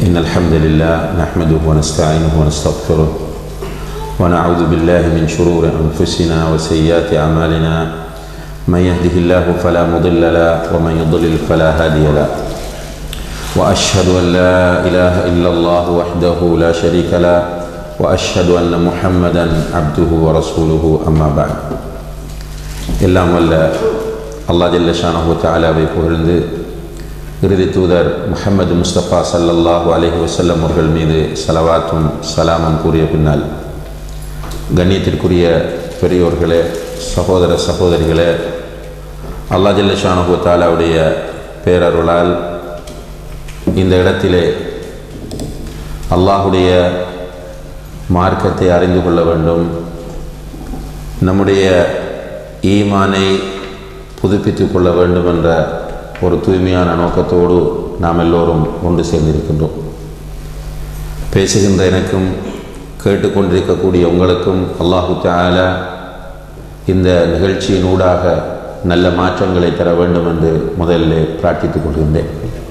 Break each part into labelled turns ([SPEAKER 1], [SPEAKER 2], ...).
[SPEAKER 1] إن الحمد لله نحمده ونستعينه ونستغفره ونعوذ بالله من شرور أنفسنا وسيئات أعمالنا من يهده الله فلا مضل له ومن يضلل فلا هادي له وأشهد أن لا إله إلا الله وحده لا شريك له وأشهد أن محمدا عبده ورسوله أما بعد எல்லாம் வல்ல அல்லா ஜல்ல ஷானஹு தாலாவை புகழ்ந்து இறுதி தூதர் முஹம்மது முஸ்தபா சல்லல்லாஹு அலைஹி வஸல்லம் அவர்கள் மீது சலவாத்தும் சலாமும் கூறிய பின்னால் கண்ணியத்திற்குரிய பெரியோர்களே சகோதர சகோதரிகளே அல்லா ஜல்ல ஷானஹு தாலாவுடைய பேரருளால் இந்த இடத்திலே அல்லாஹுடைய மார்க்கத்தை அறிந்து கொள்ள வேண்டும் நம்முடைய ஈமானை புதுப்பித்துக் கொள்ள வேண்டும் என்ற ஒரு தூய்மையான நோக்கத்தோடு நாம் எல்லோரும் ஒன்று சேர்ந்திருக்கின்றோம் பேசுகின்ற எனக்கும் கேட்டுக்கொண்டிருக்கக்கூடிய உங்களுக்கும் அல்லாஹு தாலா இந்த நிகழ்ச்சியின் ஊடாக நல்ல மாற்றங்களை தர வேண்டும் என்று முதலில் பிரார்த்தித்துக் கொள்கின்றேன்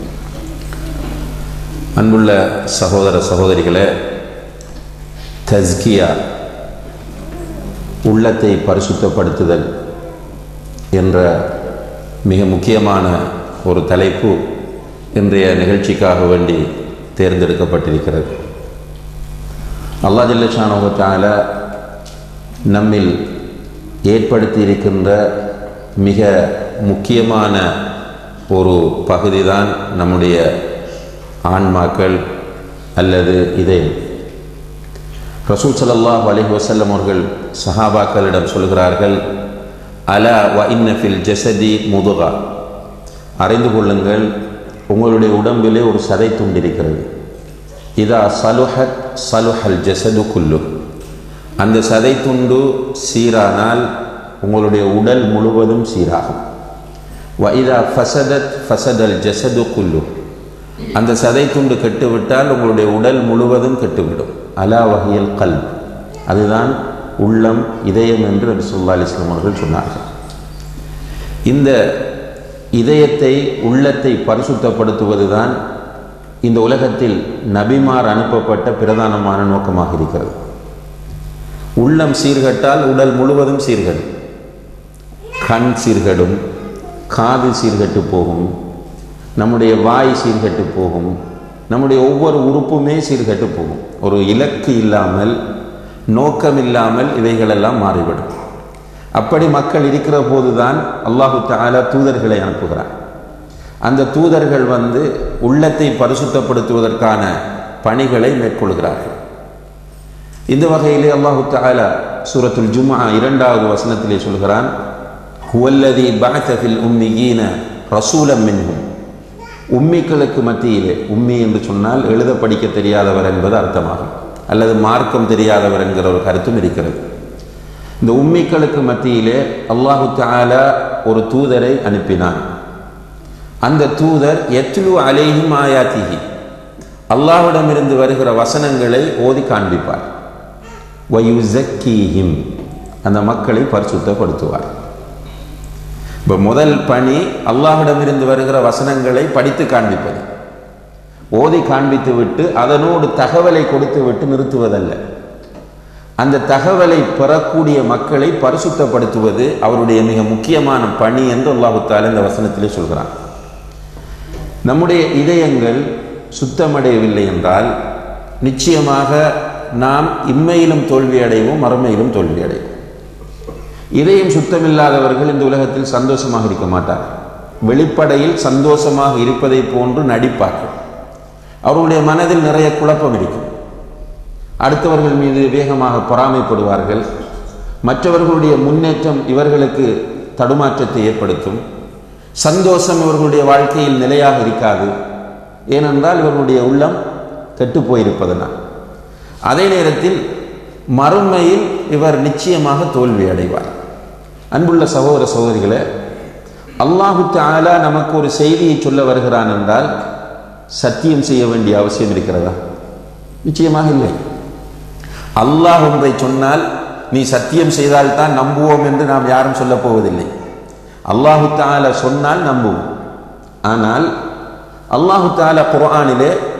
[SPEAKER 1] அன்புள்ள சகோதர சகோதரிகளே தஸ்கியா உள்ளத்தை பரிசுத்தப்படுத்துதல் என்ற மிக முக்கியமான ஒரு தலைப்பு இன்றைய நிகழ்ச்சிக்காக வேண்டி தேர்ந்தெடுக்கப்பட்டிருக்கிறது அல்லா ஜல்லஷானுவத்தால நம்மில் ஏற்படுத்தி இருக்கின்ற மிக முக்கியமான ஒரு பகுதி தான் நம்முடைய ஆன்மாக்கள் அல்லது இதயம் ரசூல் சல்லாஹ் அலி வசல்லம் அவர்கள் சஹாபாக்களிடம் சொல்கிறார்கள் அலா வ இன்னஃபில் ஜசதி முதுகா அறிந்து கொள்ளுங்கள் உங்களுடைய உடம்பிலே ஒரு சதை துண்டிருக்கிறது இதா சலுஹத் சலுஹல் ஜசது குல்லு அந்த சதை துண்டு சீரானால் உங்களுடைய உடல் முழுவதும் சீராகும் வ இதா ஃபசதத் ஃபசதல் ஜசது குல்லு அந்த சதை துண்டு கெட்டுவிட்டால் உங்களுடைய உடல் முழுவதும் கெட்டுவிடும் அலா வகையில் கல் அதுதான் உள்ளம் இதயம் என்று நபி சொல்லா அலிஸ்லாம் அவர்கள் சொன்னார்கள் இந்த இதயத்தை உள்ளத்தை பரிசுத்தப்படுத்துவது தான் இந்த உலகத்தில் நபிமார் அனுப்பப்பட்ட பிரதானமான நோக்கமாக இருக்கிறது உள்ளம் சீர்கட்டால் உடல் முழுவதும் சீர்கடும் கண் சீர்கடும் காது சீர்கட்டு போகும் நம்முடைய வாய் சீர்கட்டு போகும் நம்முடைய ஒவ்வொரு உறுப்புமே சீர்கட்டு போகும் ஒரு இலக்கு இல்லாமல் நோக்கம் இல்லாமல் இவைகளெல்லாம் மாறிவிடும் அப்படி மக்கள் இருக்கிற போதுதான் அல்லாஹு தாலா தூதர்களை அனுப்புகிறார் அந்த தூதர்கள் வந்து உள்ளத்தை பரிசுத்தப்படுத்துவதற்கான பணிகளை மேற்கொள்கிறார்கள் இந்த வகையிலே அல்லாஹு தாலா சூரத்துல் ஜும்மா இரண்டாவது வசனத்திலே சொல்கிறான் ஹுவல்லதி பகத்தஃபில் உம்மியீன ரசூலம் மின்ஹும் உம்மிக்களுக்கு மத்தியிலே உம்மி என்று சொன்னால் எழுத படிக்க தெரியாதவர் என்பது அர்த்தமாகும் அல்லது மார்க்கம் தெரியாதவர் என்கிற ஒரு கருத்தும் இருக்கிறது இந்த உம்மிக்களுக்கு மத்தியிலே அல்லாஹு தாலா ஒரு தூதரை அனுப்பினான் அந்த தூதர் எத்லு அலேஹிம் ஆயாத்திஹி அல்லாஹ்விடமிருந்து வருகிற வசனங்களை ஓதி காண்பிப்பார் வயுசக்கீஹிம் அந்த மக்களை பரிசுத்தப்படுத்துவார் இப்போ முதல் பணி அல்லாஹிடமிருந்து வருகிற வசனங்களை படித்து காண்பிப்பது ஓதி காண்பித்து விட்டு அதனோடு தகவலை கொடுத்து விட்டு நிறுத்துவதல்ல அந்த தகவலை பெறக்கூடிய மக்களை பரிசுத்தப்படுத்துவது அவருடைய மிக முக்கியமான பணி என்று அல்லாஹுத்தால இந்த வசனத்திலே சொல்கிறான் நம்முடைய இதயங்கள் சுத்தமடையவில்லை என்றால் நிச்சயமாக நாம் இம்மையிலும் தோல்வி அடைவோம் மறுமையிலும் தோல்வி அடைவோம் இதயம் சுத்தமில்லாதவர்கள் இந்த உலகத்தில் சந்தோஷமாக இருக்க மாட்டார் வெளிப்படையில் சந்தோஷமாக இருப்பதை போன்று நடிப்பார்கள் அவர்களுடைய மனதில் நிறைய குழப்பம் இருக்கும் அடுத்தவர்கள் மீது வேகமாக பொறாமைப்படுவார்கள் மற்றவர்களுடைய முன்னேற்றம் இவர்களுக்கு தடுமாற்றத்தை ஏற்படுத்தும் சந்தோஷம் இவர்களுடைய வாழ்க்கையில் நிலையாக இருக்காது ஏனென்றால் இவர்களுடைய உள்ளம் கெட்டு போயிருப்பதனால் அதே நேரத்தில் மறுமையில் இவர் நிச்சயமாக தோல்வி அடைவார் அன்புள்ள சகோதர சகோதரிகளே அல்லாஹு தாலா நமக்கு ஒரு செய்தியை சொல்ல வருகிறான் என்றால் சத்தியம் செய்ய வேண்டிய அவசியம் இருக்கிறதா நிச்சயமாக இல்லை அல்லாஹ் ஒன்றை சொன்னால் நீ சத்தியம் செய்தால்தான் நம்புவோம் என்று நாம் யாரும் சொல்லப் போவதில்லை அல்லாஹு தாலா சொன்னால் நம்புவோம் ஆனால் அல்லாஹு தாலா குர்ஆனிலே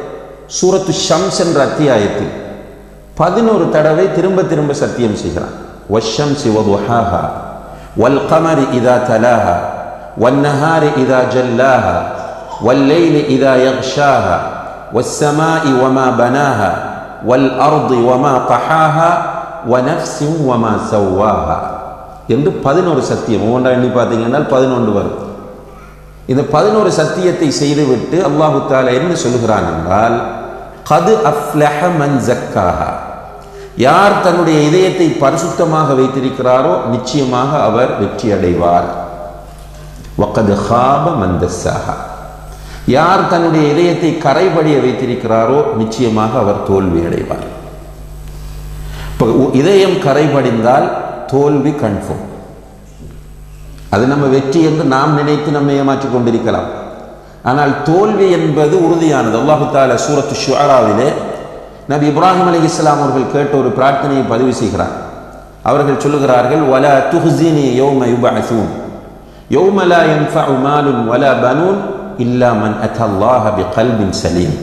[SPEAKER 1] சூரத்து ஷம்ஸ் என்ற அத்தியாயத்தில் பதினோரு தடவை திரும்ப திரும்ப சத்தியம் செய்கிறான் வஷம் சிவதுஹாஹா வல் கமரி இதா தலாஹா والنهار إذا جلاها والليل إذا يغشاها والسماء وما بناها والأرض وما طحاها ونفس وما سواها என்று பதினோரு சத்தியம் ஒவ்வொன்றா எண்ணி பார்த்தீங்கன்னா பதினொன்று வரும் இந்த பதினோரு சத்தியத்தை செய்துவிட்டு அல்லாஹு தாலா என்ன சொல்கிறான் என்றால் கது அஃப்லஹ மன் ஜக்காஹா யார் தன்னுடைய இதயத்தை பரிசுத்தமாக வைத்திருக்கிறாரோ நிச்சயமாக அவர் வெற்றி அடைவார் வக்கது ஹாப மந்தஸ்ஸாஹா யார் தன்னுடைய இதயத்தை கரைபடிய வைத்திருக்கிறாரோ நிச்சயமாக அவர் தோல்வி அடைவார் இப்போ இதயம் கரைபடிந்தால் தோல்வி கன்ஃபார்ம் அது நம்ம வெற்றி என்று நாம் நினைத்து நம்ம ஏமாற்றிக் கொண்டிருக்கலாம் ஆனால் தோல்வி என்பது உறுதியானது அல்லாஹு தால சூரத்து ஷுராவிலே நபி இப்ராஹிம் அலி இஸ்லாம் அவர்கள் கேட்ட ஒரு பிரார்த்தனையை பதிவு செய்கிறார் அவர்கள் சொல்லுகிறார்கள் வல துஹ்சினி யௌம யுபஅஸூன் யௌம லா யன்ஃபஉ மாலுன் வலா பனூன் இல்லா மன் அத்தல்லாஹ பிகல்பின் சலீம்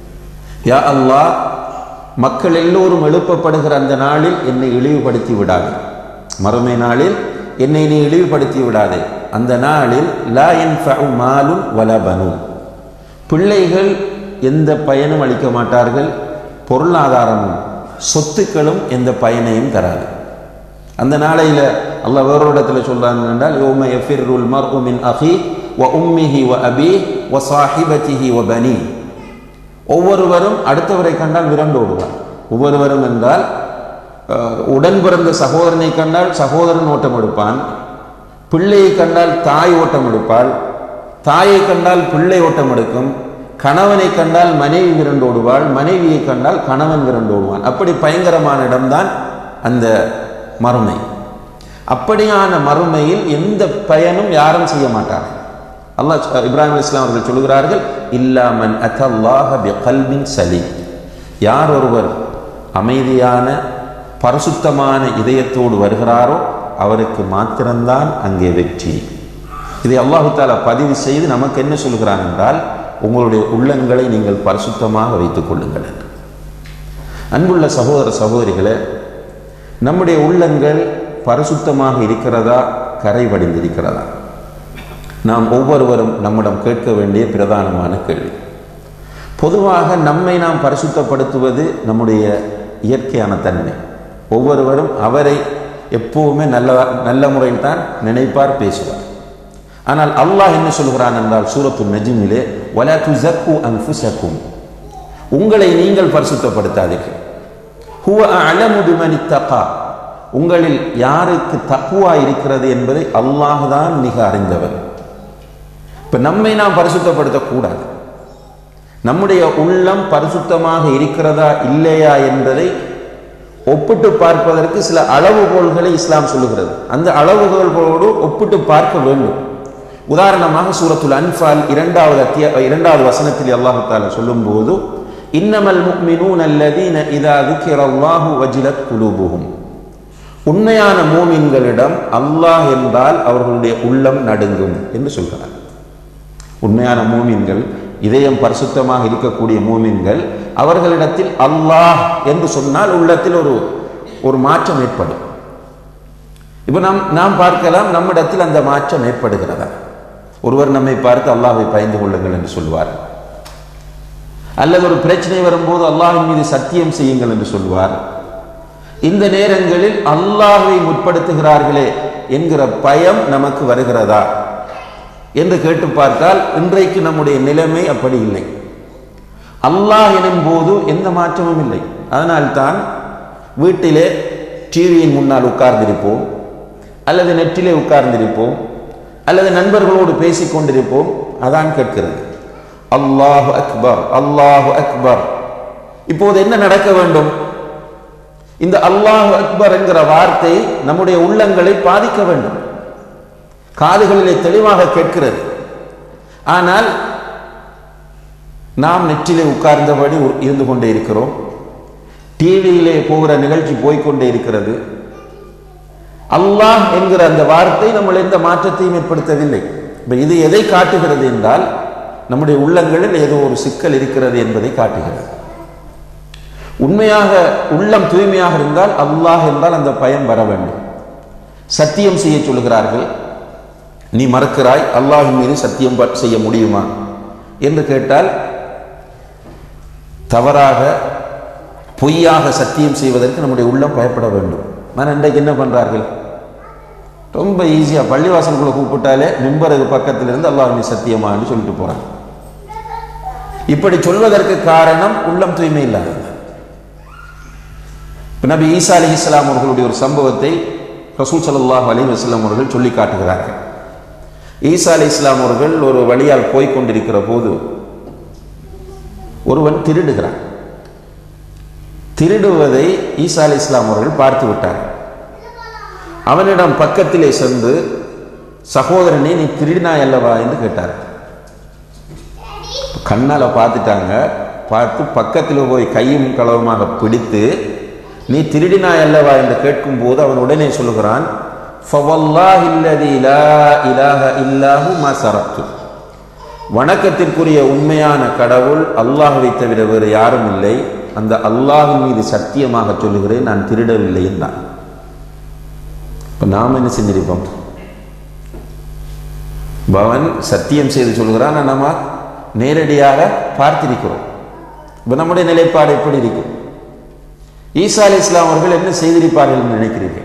[SPEAKER 1] யா அல்லாஹ் மக்கள் எல்லோரும் எழுப்பப்படுகிற அந்த நாளில் என்னை இழிவுபடுத்தி விடாதே மறுமை நாளில் என்னை நீ இழிவுபடுத்தி விடாதே அந்த நாளில் லா யன்ஃபஉ மாலுன் வலா பனூன் பிள்ளைகள் எந்த பயனும் அளிக்க மாட்டார்கள் பொருளாதாரமும் சொத்துக்களும் எந்த பயனையும் தராது அந்த நாளையில் அல்லாஹ் வேறொரு இடத்துல சொல்றாங்க என்றால் யோம எஃபிர்ருல் மர்உ மின் அஹி வ உம்மிஹி வ அபி வ சாஹிபத்திஹி வ பனி ஒவ்வொருவரும் அடுத்தவரை கண்டால் விரண்டோடுவார் ஒவ்வொருவரும் என்றால் உடன் பிறந்த சகோதரனை கண்டால் சகோதரன் ஓட்டம் எடுப்பான் பிள்ளையை கண்டால் தாய் ஓட்டம் எடுப்பாள் தாயை கண்டால் பிள்ளை ஓட்டம் எடுக்கும் கணவனை கண்டால் மனைவி விரண்டோடுவாள் மனைவியை கண்டால் கணவன் விரண்டோடுவான் அப்படி பயங்கரமான இடம்தான் அந்த மறுமை அப்படியான மறுமையில் எந்த பயனும் யாரும் செய்ய மாட்டார்கள் அல்லாஹ் இப்ராஹிம் அலி இஸ்லாம் அவர்கள் சொல்கிறார்கள் இல்லாமன் அத்தல்லாஹ பி கல்வின் சலீம் யார் ஒருவர் அமைதியான பரிசுத்தமான இதயத்தோடு வருகிறாரோ அவருக்கு மாத்திரம்தான் அங்கே வெற்றி இதை அல்லாஹு தாலா பதிவு செய்து நமக்கு என்ன சொல்கிறான் என்றால் உங்களுடைய உள்ளங்களை நீங்கள் பரிசுத்தமாக வைத்துக் கொள்ளுங்கள் என்று அன்புள்ள சகோதர சகோதரிகளே நம்முடைய உள்ளங்கள் பரிசுத்தமாக இருக்கிறதா கரை வடிந்திருக்கிறதா நாம் ஒவ்வொருவரும் நம்மிடம் கேட்க வேண்டிய பிரதானமான கேள்வி பொதுவாக நம்மை நாம் பரிசுத்தப்படுத்துவது நம்முடைய இயற்கையான தன்மை ஒவ்வொருவரும் அவரை எப்பவுமே நல்ல நல்ல முறையில் தான் நினைப்பார் பேசுவார் ஆனால் அல்லாஹ் என்ன சொல்கிறான் என்றால் சூரத்து நஜிமிலே வலா துசக்கு அன்ஃபுசக்கும் உங்களை நீங்கள் பரிசுத்தப்படுத்தாதீர்கள் ஹுவ அலமு பிமனி தகா உங்களில் யாருக்கு தக்குவா இருக்கிறது என்பதை அல்லாஹ் தான் மிக அறிந்தவர் இப்ப நம்மை நாம் பரிசுத்தப்படுத்தக்கூடாது நம்முடைய உள்ளம் பரிசுத்தமாக இருக்கிறதா இல்லையா என்பதை ஒப்பிட்டு பார்ப்பதற்கு சில அளவுகோல்களை இஸ்லாம் சொல்லுகிறது அந்த அளவுகோல்களோடு ஒப்பிட்டு பார்க்க வேண்டும் உதாரணமாக சூரத்துல் அன்பால் இரண்டாவது அத்திய இரண்டாவது வசனத்தில் அல்லாஹு தாலா சொல்லும் போது இன்னமல் முக்மினூன் அல்லதீன இதா துக்கிரல்லாஹு வஜிலத் குலூபுகும் உண்மையான மூமின்களிடம் அல்லாஹ் என்றால் அவர்களுடைய உள்ளம் நடுங்கும் என்று சொல்கிறார் உண்மையான மூமின்கள் இதயம் பரிசுத்தமாக இருக்கக்கூடிய மூமின்கள் அவர்களிடத்தில் அல்லாஹ் என்று சொன்னால் உள்ளத்தில் ஒரு ஒரு மாற்றம் ஏற்படும் இப்போ நாம் நாம் பார்க்கலாம் நம்மிடத்தில் அந்த மாற்றம் ஏற்படுகிறதா ஒருவர் நம்மை பார்த்து அல்லாஹை பயந்து கொள்ளுங்கள் என்று சொல்வார் அல்லது ஒரு பிரச்சனை வரும்போது அல்லாஹின் மீது சத்தியம் செய்யுங்கள் என்று சொல்வார் இந்த நேரங்களில் அல்லாஹை முற்படுத்துகிறார்களே என்கிற பயம் நமக்கு வருகிறதா என்று கேட்டு பார்த்தால் இன்றைக்கு நம்முடைய நிலைமை அப்படி இல்லை அல்லாஹ் எனும் போது எந்த மாற்றமும் இல்லை அதனால்தான் வீட்டிலே டிவியின் முன்னால் உட்கார்ந்திருப்போம் அல்லது நெற்றிலே உட்கார்ந்திருப்போம் அல்லது நண்பர்களோடு பேசிக் கொண்டிருப்போம் அதான் கேட்கிறது அல்லாஹு அக்பர் அல்லாஹு அக்பர் இப்போது என்ன நடக்க வேண்டும் இந்த அல்லாஹு அக்பர் என்கிற வார்த்தை நம்முடைய உள்ளங்களை பாதிக்க வேண்டும் காதுகளிலே தெளிவாக கேட்கிறது ஆனால் நாம் நெற்றிலே உட்கார்ந்தபடி இருந்து கொண்டே இருக்கிறோம் டிவியிலே போகிற நிகழ்ச்சி போய்கொண்டே இருக்கிறது அல்லாஹ் என்கிற அந்த வார்த்தை நம்ம எந்த மாற்றத்தையும் ஏற்படுத்தவில்லை இப்ப இது எதை காட்டுகிறது என்றால் நம்முடைய உள்ளங்களில் ஏதோ ஒரு சிக்கல் இருக்கிறது என்பதை காட்டுகிறது உண்மையாக உள்ளம் தூய்மையாக இருந்தால் அல்லாஹ் என்றால் அந்த பயம் வர வேண்டும் சத்தியம் செய்ய சொல்கிறார்கள் நீ மறுக்கிறாய் அல்லாஹின் மீது சத்தியம் ப- செய்ய முடியுமா என்று கேட்டால் தவறாக பொய்யாக சத்தியம் செய்வதற்கு நம்முடைய உள்ளம் பயப்பட வேண்டும் ஆனால் இன்றைக்கு என்ன பண்றார்கள் ரொம்ப ஈஸியா பள்ளிவாசலுக்குள்ள கூப்பிட்டாலே மிம்பருக்கு பக்கத்தில் இருந்து அல்லாஹ் நீ சத்தியமான்னு சொல்லிட்டு போறாங்க இப்படி சொல்வதற்கு காரணம் உள்ளம் தூய்மை இல்லாதது இப்ப நபி ஈசா அலி இஸ்லாம் அவர்களுடைய ஒரு சம்பவத்தை ரசூல் ஸல்லல்லாஹு அலைஹி வஸல்லம் அவர்கள் சொல்லி காட்டுகிறார்கள் ஈசா அலி இஸ்லாம் அவர்கள் ஒரு வழியால் போய்க் கொண்டிருக்கிற போது ஒருவன் திருடுகிறான் திருடுவதை ஈசா அலி இஸ்லாம் அவர்கள் பார்த்து விட்டார் அவனிடம் பக்கத்திலே சென்று சகோதரனே நீ திருடினாய் அல்லவா என்று கேட்டார் கண்ணால பார்த்துட்டாங்க பார்த்து பக்கத்தில் போய் கையும் களவுமாக பிடித்து நீ திருடினாய் அல்லவா என்று கேட்கும் போது அவன் உடனே சொல்லுகிறான் "ஃபவல்லாஹி அல்லதி லா இலாஹ இல்லாஹு மா சரக்து." வணக்கத்திற்குரிய உண்மையான கடவுள் அல்லாஹ்வை தவிர வேறு யாரும் இல்லை அந்த அல்லாஹ்வின் மீது சத்தியமாக சொல்லுகிறேன் நான் திருடவில்லை என்றான் இப்ப நாம் என்ன செஞ்சிருப்போம் பவன் சத்தியம் செய்து சொல்கிறான் ஆனா நம்ம நேரடியாக பார்த்திருக்கிறோம் இப்ப நம்முடைய நிலைப்பாடு எப்படி இருக்கும் ஈசா அலி இஸ்லாம் அவர்கள் என்ன செய்திருப்பார்கள் என்று நினைக்கிறீர்கள்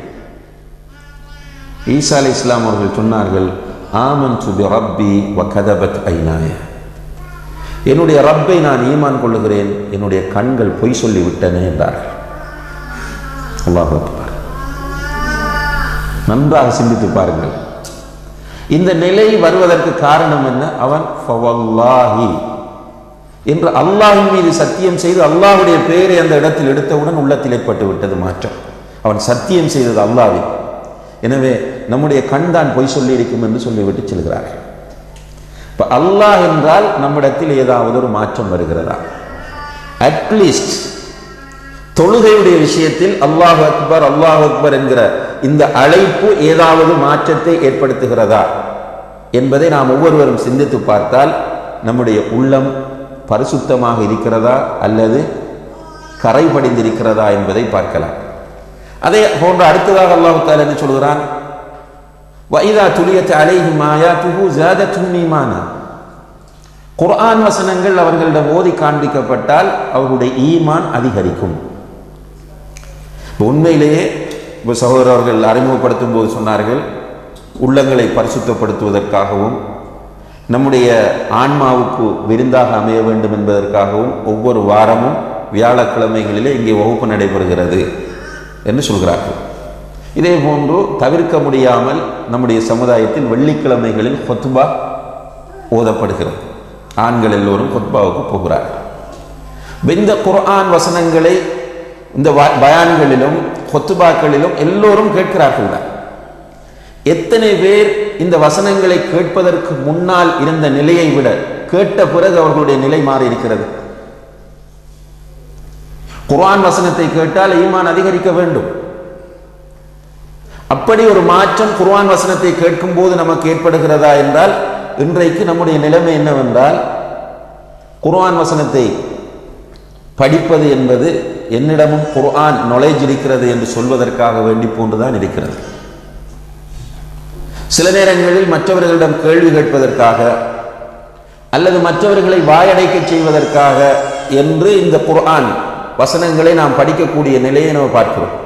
[SPEAKER 1] ஈசா அலி இஸ்லாம் அவர்கள் சொன்னார்கள் ஆமன் சுபி ரப்பி வ கதபத் ஐநாய என்னுடைய ரப்பை நான் ஈமான் கொள்ளுகிறேன் என்னுடைய கண்கள் பொய் சொல்லி விட்டன என்றார்கள் அல்லாஹ் அக்பர் நன்றாக சிந்தித்து பாருங்கள் இந்த நிலை வருவதற்கு காரணம் என்ன அவன் ஃபவல்லாஹி என்று அல்லாஹின் மீது சத்தியம் செய்து அல்லாஹ்வுடைய பெயரை அந்த இடத்தில் எடுத்தவுடன் உள்ளத்தில் ஏற்பட்டு விட்டது மாற்றம் அவன் சத்தியம் செய்தது அல்லாஹ்வில் எனவே நம்முடைய கண் தான் பொய் சொல்லி இருக்கும் என்று சொல்லிவிட்டு செல்கிறார்கள் இப்ப அல்லாஹ் என்றால் நம்மிடத்தில் ஏதாவது ஒரு மாற்றம் வருகிறதா அட்லீஸ்ட் தொழுகையுடைய விஷயத்தில் அல்லாஹ் அக்பர் அல்லாஹ் அக்பர் என்கிற இந்த அழைப்பு ஏதாவது மாற்றத்தை ஏற்படுத்துகிறதா என்பதை நாம் ஒவ்வொருவரும் சிந்தித்து பார்த்தால் நம்முடைய உள்ளம் பரிசுத்தமாக இருக்கிறதா அல்லது கரை படிந்திருக்கிறதா என்பதை பார்க்கலாம் அதே போன்ற அடுத்ததாக அல்லாஹ் தாலா என்ன சொல்கிறான் வைதா துலியத் அலைஹிம் ஆயாத்துஹு ஜாதத்துஹும் ஈமானா குர்ஆன் வசனங்கள் அவர்களிடம் ஓதி காண்பிக்கப்பட்டால் அவர்களுடைய ஈமான் அதிகரிக்கும் இப்ப உண்மையிலேயே இப்ப சகோதரர்கள் அறிமுகப்படுத்தும் போது சொன்னார்கள் உள்ளங்களை பரிசுத்தப்படுத்துவதற்காகவும் நம்முடைய ஆன்மாவுக்கு விருந்தாக அமைய வேண்டும் என்பதற்காகவும் ஒவ்வொரு வாரமும் வியாழக்கிழமைகளிலே இங்கே வகுப்பு நடைபெறுகிறது என்று சொல்கிறார்கள் இதே போன்று தவிர்க்க முடியாமல் நம்முடைய சமுதாயத்தில் வெள்ளிக்கிழமைகளில் கொத்துபா ஓதப்படுகிறது ஆண்கள் எல்லோரும் கொத்பாவுக்கு போகிறார்கள் இந்த குர்ஆன் வசனங்களை இந்த வ- பயான்களிலும் கொத்துபாக்களிலும் எல்லோரும் கேட்கிறார்கள் தான் எத்தனை பேர் இந்த வசனங்களை கேட்பதற்கு முன்னால் இருந்த நிலையை விட கேட்ட பிறகு அவர்களுடைய நிலை மாறி இருக்கிறது குர்ஆன் வசனத்தை கேட்டால் ஈமான் அதிகரிக்க வேண்டும் அப்படி ஒரு மாற்றம் குர்ஆன் வசனத்தை கேட்கும் போது நமக்கு ஏற்படுகிறதா என்றால் இன்றைக்கு நம்முடைய நிலைமை என்னவென்றால் குர்ஆன் வசனத்தை படிப்பது என்பது என்னிடமும் குர்ஆன் knowledge இருக்கிறது என்று சொல்வதற்காக வேண்டி போன்றுதான் இருக்கிறது சில நேரங்களில் மற்றவர்களிடம் கேள்வி கேட்பதற்காக அல்லது மற்றவர்களை வாயடைக்க செய்வதற்காக என்று இந்த குர்ஆன் வசனங்களை நாம் படிக்கக்கூடிய நிலையை நாம் பார்க்கிறோம்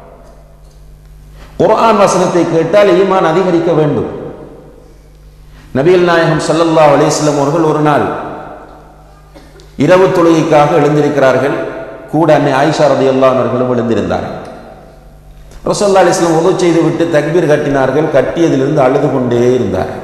[SPEAKER 1] குர்ஆன் வசனத்தை கேட்டால் ஈமான் அதிகரிக்க வேண்டும் நபிகள் நாயகம் ஸல்லல்லாஹு அலைஹி வஸல்லம் அவர்கள் ஒரு நாள் இரவு தொழுகைக்காக எழுந்திருக்கிறார்கள் கூட அன்னை ஆயிஷா ரதியல்லாஹு அவர்களும் எழுந்திருந்தார்கள் ரசல்லா அலிஸ்லாம் உதவு செய்து விட்டு தக்பீர் கட்டினார்கள் கட்டியதிலிருந்து அழுது கொண்டே இருந்தார்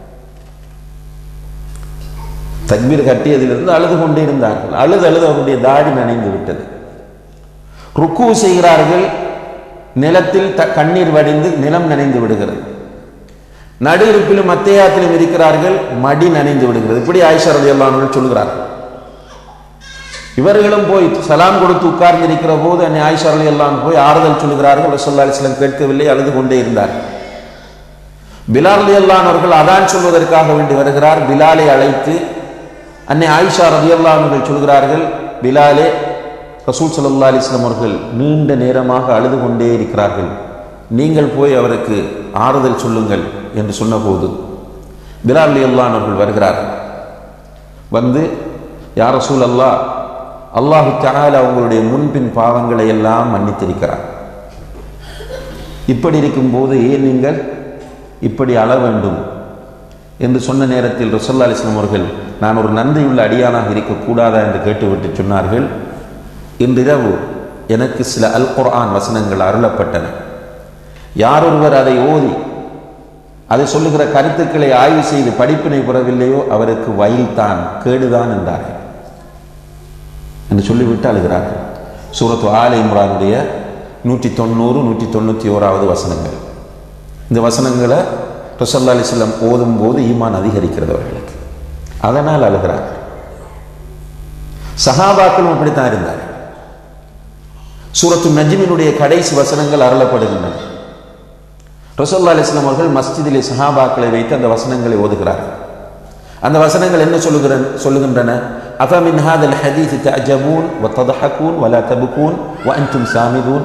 [SPEAKER 1] தக்பீர் கட்டியதிலிருந்து அழுது கொண்டே இருந்தார்கள் அழுது அழுது அவருடைய தாடி நனைந்து விட்டது ருக்கு செய்கிறார்கள் நிலத்தில் த கண்ணீர் வடிந்து நிலம் நனைந்து விடுகிறது நடு இருப்பிலும் மத்தையாத்திலும் இருக்கிறார்கள் மடி நனைந்து விடுகிறது இப்படி ஆயிஷா ரலியல்லாஹு அன்ஹா சொல்கிறார்கள் இவர்களும் போய் சலாம் கொடுத்து உட்கார்ந்திருக்கிற போது அன்னை ஆயிஷா ரலியல்லாஹு அன்ஹா போய் ஆறுதல் சொல்கிறார்கள் ரசூலுல்லாஹி அலைஹி வஸல்லம் கேட்கவில்லை அழுது கொண்டே இருந்தார் பிலால் ரலியல்லாஹு அன்ஹு அவர்கள் அதான் சொல்வதற்காக வேண்டி வருகிறார் பிலாலை அழைத்து அன்னை ஆயிஷா ரதியல்லா அவர்கள் சொல்கிறார்கள் பிலாலே ரசூல் சல்லா அலிஸ்லாம் அவர்கள் நீண்ட நேரமாக அழுது கொண்டே இருக்கிறார்கள் நீங்கள் போய் அவருக்கு ஆறுதல் சொல்லுங்கள் என்று சொன்னபோது பிலால் அலி அல்லான் அவர்கள் வருகிறார்கள் வந்து யார் ரசூல் அல்லா அல்லாஹு தஆலா உங்களுடைய முன்பின் பாவங்களை எல்லாம் மன்னித்திருக்கிறார் இப்படி இருக்கும்போது ஏன் நீங்கள் இப்படி அழ வேண்டும் என்று சொன்ன நேரத்தில் ரசல்லா அலிஸ்லாம் அவர்கள் நான் ஒரு நன்றியுள்ள அடியானாக இருக்கக்கூடாதா என்று கேட்டுவிட்டு சொன்னார்கள் இன்றிரவு எனக்கு சில அல் குர்ஆன் வசனங்கள் அருளப்பட்டன யார் ஒருவர் அதை ஓதி அதை சொல்லுகிற கருத்துக்களை ஆய்வு செய்து படிப்பினை பெறவில்லையோ அவருக்கு வயல்தான் கேடுதான் என்றார்கள் என்று சொல்லிவிட்டு அழுகிறார்கள் சூரத்து ஆல இம்ரானுடைய நூற்றி தொண்ணூறு நூற்றி தொண்ணூற்றி ஓராவது வசனங்கள் இந்த வசனங்களை ரசல்லா அலிஸ்லாம் ஓதும் போது ஈமான் அதிகரிக்கிறது அவர்களுக்கு அதனால் அழுகிறார்கள் சஹாபாக்களும் அப்படித்தான் இருந்தார் சூரத்து நஜ்மினுடைய கடைசி வசனங்கள் அருளப்படுகின்றன ரசோல்லா அலிஸ்லாம் அவர்கள் மஸ்ஜிதிலே சஹாபாக்களை வைத்து அந்த வசனங்களை ஓதுகிறார்கள் அந்த வசனங்கள் என்ன சொல்லுகிற சொல்லுகின்றன அஃபமின் ஹாதல் ஹதீஸ் தஅஜபூன் வ தضحكون ولا تبكون وانتم سامدون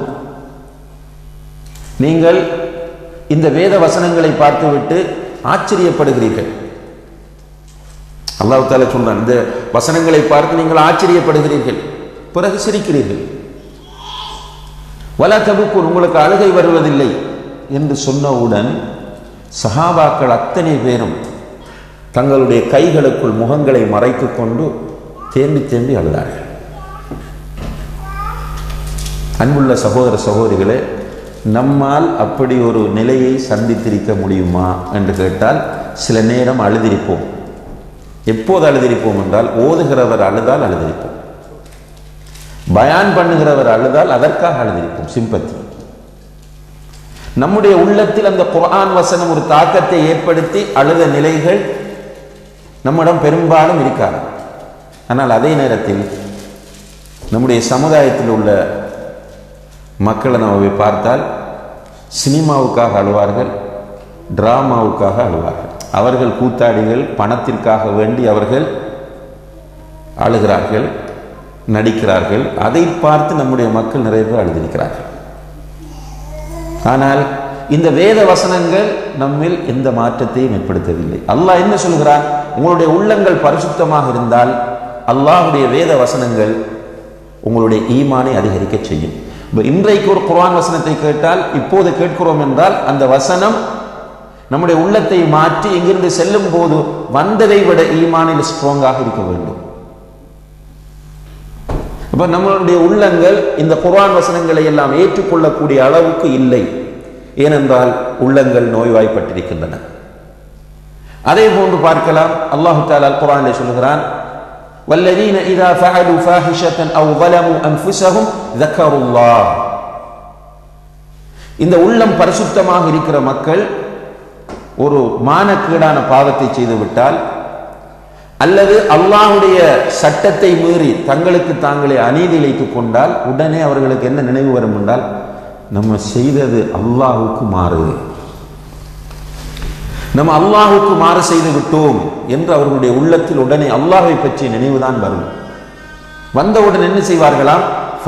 [SPEAKER 1] நீங்கள் இந்த வேத வசனங்களை பார்த்துவிட்டு ஆச்சரியப்படுகிறீர்கள் அல்லாஹ் தாலா சொல்றான் இந்த வசனங்களை பார்த்து நீங்கள் ஆச்சரியப்படுகிறீர்கள் பிறகு சிரிக்கிறீர்கள் வலா தபுக்கூன் உங்களுக்கு அழுகை வருவதில்லை என்று சொன்னவுடன் சஹாபாக்கள் அத்தனை பேரும் தங்களுடைய கைகளுக்குள் முகங்களை மறைத்துக் கொண்டு தேம்பி தேம்பி அழுதார்கள் அன்புள்ள சகோதர சகோதரிகளே நம்மால் அப்படி ஒரு நிலையை சந்தித்திருக்க முடியுமா என்று கேட்டால் சில நேரம் அழுதிருப்போம் எப்போது அழுதிருப்போம் என்றால் ஓதுகிறவர் அழுதால் அழுதிருப்போம் பயான் பண்ணுகிறவர் அழுதால் அதற்காக அழுதிருப்போம் சிம்பத்தி நம்முடைய உள்ளத்தில் அந்த குர்ஆன் வசனம் ஒரு தாக்கத்தை ஏற்படுத்தி அழுத நிலைகள் நம்மிடம் பெரும்பாலும் இருக்காது ஆனால் அதே நேரத்தில் நம்முடைய சமுதாயத்தில் உள்ள மக்களை நம்ம பார்த்தால் சினிமாவுக்காக அழுவார்கள் டிராமாவுக்காக அழுவார்கள் அவர்கள் கூத்தாடிகள் பணத்திற்காக வேண்டி அவர்கள் அழுகிறார்கள் நடிக்கிறார்கள் அதை பார்த்து நம்முடைய மக்கள் நிறைய பேர் அழுதிருக்கிறார்கள் ஆனால் இந்த வேத வசனங்கள் நம்மில் எந்த மாற்றத்தையும் ஏற்படுத்தவில்லை அல்லாஹ் என்ன சொல்கிறான் உங்களுடைய உள்ளங்கள் பரிசுத்தமாக இருந்தால் அல்லாஹுடைய வேத வசனங்கள் உங்களுடைய ஈமானை அதிகரிக்க செய்யும் இப்போ இன்றைக்கு ஒரு குர்ஆன் வசனத்தை கேட்டால் இப்போது கேட்கிறோம் என்றால் அந்த வசனம் நம்முடைய உள்ளத்தை மாற்றி இங்கிருந்து செல்லும் போது வந்ததை விட ஈமானில் ஸ்ட்ராங்காக இருக்க வேண்டும் அப்ப நம்மளுடைய உள்ளங்கள் இந்த குர்ஆன் வசனங்களை எல்லாம் ஏற்றுக்கொள்ளக்கூடிய அளவுக்கு இல்லை ஏனென்றால் உள்ளங்கள் நோய்வாய்ப்பட்டிருக்கின்றன அதே போன்று பார்க்கலாம் அல்லாஹு தாலா குர்ஆனிலே சொல்கிறான் والذين إذا فعلوا فاحشة أو ظلموا أنفسهم ذكروا الله இந்த உள்ளம் பரிசுத்தமாக இருக்கிற மக்கள் ஒரு மானக்கீடான பாவத்தை செய்து விட்டால் அல்லது அல்லாஹுடைய சட்டத்தை மீறி தங்களுக்கு தாங்களே அநீதி இழைத்துக் கொண்டால் உடனே அவர்களுக்கு என்ன நினைவு வரும் என்றால் நம்ம செய்தது அல்லாஹுக்கு மாறு நம்ம அல்லாஹுக்கு மாறு செய்து விட்டோம் என்று அவர்களுடைய உள்ளத்தில் உடனே அல்லாஹை பற்றிய நினைவுதான் வரும் வந்தவுடன் என்ன செய்வார்களாம்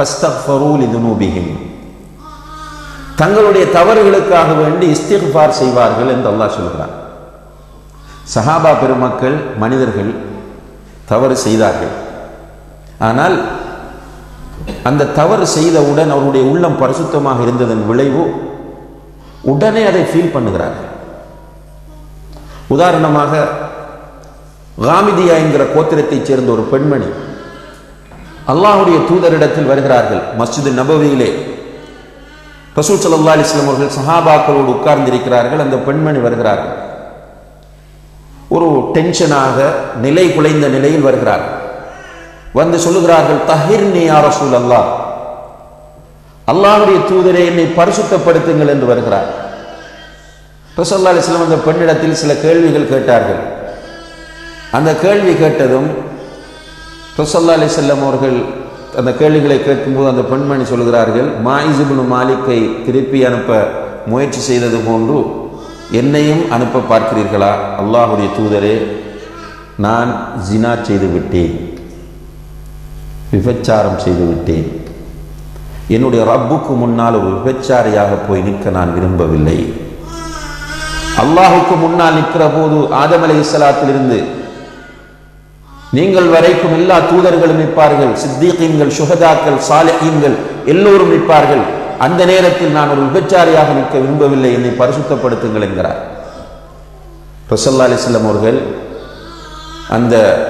[SPEAKER 1] தங்களுடைய தவறுகளுக்காக வேண்டி இஸ்திஃபார் செய்வார்கள் என்று அல்லாஹ் சொல்கிறான் சஹாபா பெருமக்கள் மனிதர்கள் தவறு செய்தார்கள் ஆனால் அந்த தவறு செய்தவுடன் அவருடைய உள்ளம் பரிசுத்தமாக இருந்ததன் விளைவு உடனே அதை ஃபீல் பண்ணுகிறார்கள் உதாரணமாக காமிதியா என்கிற கோத்திரத்தைச் சேர்ந்த ஒரு பெண்மணி அல்லாஹுடைய தூதரிடத்தில் வருகிறார்கள் மஸ்ஜிது நபவியிலே ரசூல் சல்லா அலிஸ்லாம் அவர்கள் சஹாபாக்களோடு உட்கார்ந்திருக்கிறார்கள் அந்த பெண்மணி வருகிறார்கள் ஒரு டென்ஷனாக நிலை குலைந்த நிலையில் வருகிறார் வந்து சொல்லுகிறார்கள் தஹிர் நீ ரசூல் அல்லாஹ் அல்லாஹுடைய தூதரை என்னை பரிசுத்தப்படுத்துங்கள் என்று வருகிறார் ரசல்லா அலிஸ்லாம் அந்த பெண்ணிடத்தில் சில கேள்விகள் கேட்டார்கள் அந்த கேள்வி கேட்டதும் ரசல்லா அலிசல்லம் அவர்கள் அந்த கேள்விகளை கேட்கும்போது அந்த பெண்மணி சொல்கிறார்கள் மாயிசுபுனு மாலிக்கை திருப்பி அனுப்ப முயற்சி செய்தது போன்று என்னையும் அனுப்ப பார்க்கிறீர்களா அல்லாஹுடைய தூதரே நான் ஜினா செய்து விட்டேன் விபச்சாரம் செய்து விட்டேன் என்னுடைய ரப்புக்கு முன்னால் ஒரு விபச்சாரியாக போய் நிற்க நான் விரும்பவில்லை அல்லாஹுக்கு முன்னால் நிற்கிற போது ஆதம் அலை இஸ்லாத்திலிருந்து நீங்கள் வரைக்கும் எல்லா தூதர்களும் நிற்பார்கள் சித்திகீன்கள் சுகதாக்கள் சாலிஹீன்கள் எல்லோரும் நிற்பார்கள் அந்த நேரத்தில் நான் ஒரு விபச்சாரியாக நிற்க விரும்பவில்லை என்னை பரிசுத்தப்படுத்துங்கள் என்கிறார் ரசல்லா அலிஸ்லம் அவர்கள் அந்த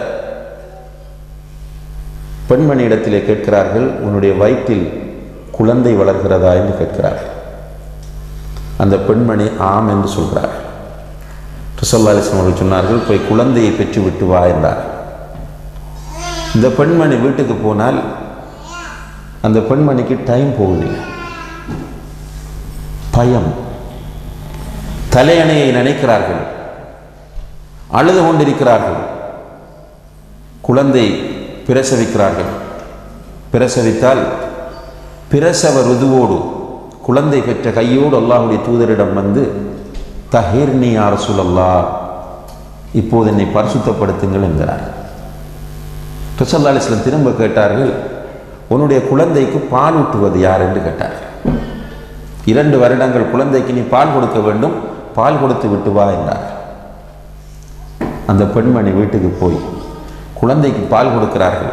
[SPEAKER 1] பெண்மணியிடத்திலே கேட்கிறார்கள் உன்னுடைய வயிற்றில் குழந்தை வளர்கிறதா என்று கேட்கிறார்கள் அந்த பெண்மணி ஆம் என்று சொல்கிறார் ரசல்லா அலிஸ்லாம் அவர்கள் சொன்னார்கள் போய் குழந்தையை பெற்று விட்டு வா என்றார் இந்த பெண்மணி வீட்டுக்கு போனால் அந்த பெண்மணிக்கு டைம் போகுதில்லை பயம் தலையணையை நினைக்கிறார்கள் அழுது கொண்டிருக்கிறார்கள் குழந்தை பிரசவிக்கிறார்கள் பிரசவித்தால் பிரசவ ருதுவோடு குழந்தை பெற்ற கையோடு அல்லாஹுடைய தூதரிடம் வந்து தஹீர்னி யார் சுழல்லா இப்போது என்னை பரிசுத்தப்படுத்துங்கள் என்கிறார் ரசல்லா அலிஸ்லம் திரும்ப கேட்டார்கள் உன்னுடைய குழந்தைக்கு பால் ஊட்டுவது யார் என்று கேட்டார்கள் இரண்டு வருடங்கள் குழந்தைக்கு நீ பால் கொடுக்க வேண்டும் பால் கொடுத்து விட்டு வா என்றார் அந்த பெண்மணி வீட்டுக்கு போய் குழந்தைக்கு பால் கொடுக்கிறார்கள்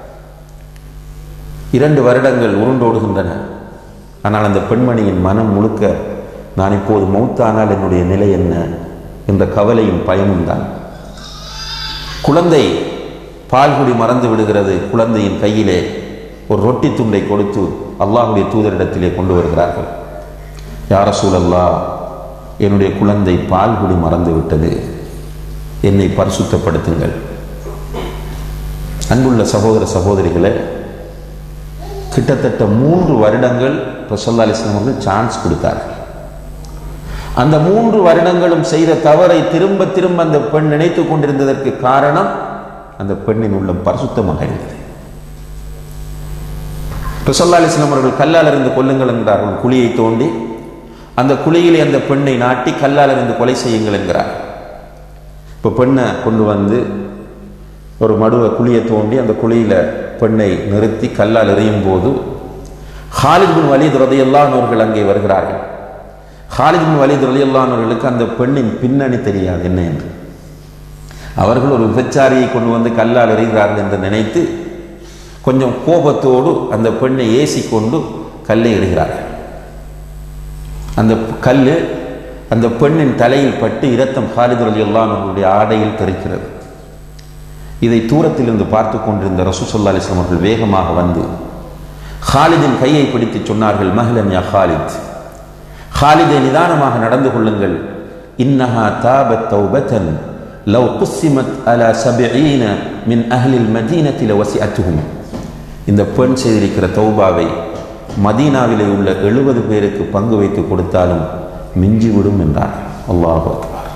[SPEAKER 1] இரண்டு வருடங்கள் உருண்டோடுகின்றன ஆனால் அந்த பெண்மணியின் மனம் முழுக்க நான் இப்போது மௌத்தானால் என்னுடைய நிலை என்ன என்ற கவலையும் பயமும் தான் குழந்தை பால்குடி மறந்து விடுகிறது குழந்தையின் கையிலே ஒரு ரொட்டி துண்டை கொடுத்து அல்லாஹுடைய தூதரிடத்திலே கொண்டு வருகிறார்கள் யார சூழல்லா என்னுடைய குழந்தை பால்குடி மறந்து விட்டது என்னை பரிசுத்தப்படுத்துங்கள் அன்புள்ள சகோதர சகோதரிகளை கிட்டத்தட்ட மூன்று வருடங்கள் ரசல்லா அலிஸ்லாம் அவர்கள் சான்ஸ் கொடுத்தார்கள் அந்த மூன்று வருடங்களும் செய்த தவறை திரும்ப திரும்ப அந்த பெண் நினைத்து கொண்டிருந்ததற்கு காரணம் அந்த பெண்ணின் உள்ளம் பரிசுத்தமாக இருந்தது ரசல்லா அலிஸ்லாம் அவர்கள் கல்லால் இருந்து கொல்லுங்கள் என்கிறார்கள் குழியை தோண்டி அந்த குழியிலே அந்த பெண்ணை நாட்டி கல்லால் இருந்து கொலை செய்யுங்கள் என்கிறார் இப்போ பெண்ணை கொண்டு வந்து ஒரு மடுவை குழியை தோண்டி அந்த குழியில் பெண்ணை நிறுத்தி கல்லால் எறியும் போது ஹாலித் பின் வலித் ரதையல்லானவர்கள் அங்கே வருகிறார்கள் ஹாலித் பின் வலித் ரதையல்லானவர்களுக்கு அந்த பெண்ணின் பின்னணி தெரியாது என்ன என்று அவர்கள் ஒரு விபச்சாரியை கொண்டு வந்து கல்லால் எறிகிறார்கள் என்று நினைத்து கொஞ்சம் கோபத்தோடு அந்த பெண்ணை ஏசி கொண்டு கல்லை எறிகிறார்கள் அந்த கல் அந்த பெண்ணின் தலையில் பட்டு இரத்தம் ஹாலித் ரலியல்லானவர்களுடைய ஆடையில் தெரிக்கிறது இதை தூரத்திலிருந்து பார்த்து கொண்டிருந்த ரசூசல்லா அலிஸ்லாம் அவர்கள் வேகமாக வந்து ஹாலிதின் கையை பிடித்து சொன்னார்கள் மஹலன் யா ஹாலித் ஹாலிதை நிதானமாக நடந்து கொள்ளுங்கள் இன்னஹா தாபத் தௌபத்தன் லவ் குஸ்ஸிமத் அலா சபிஈன மின் அஹ்லில் மதீனத்தில் வசிஅத்துஹும் இந்த பெண் செய்திருக்கிற தௌபாவை மதீனாவிலே உள்ள எழுபது பேருக்கு பங்கு வைத்து கொடுத்தாலும் மிஞ்சிவிடும் என்றார் அல்லாஹ் அக்பர்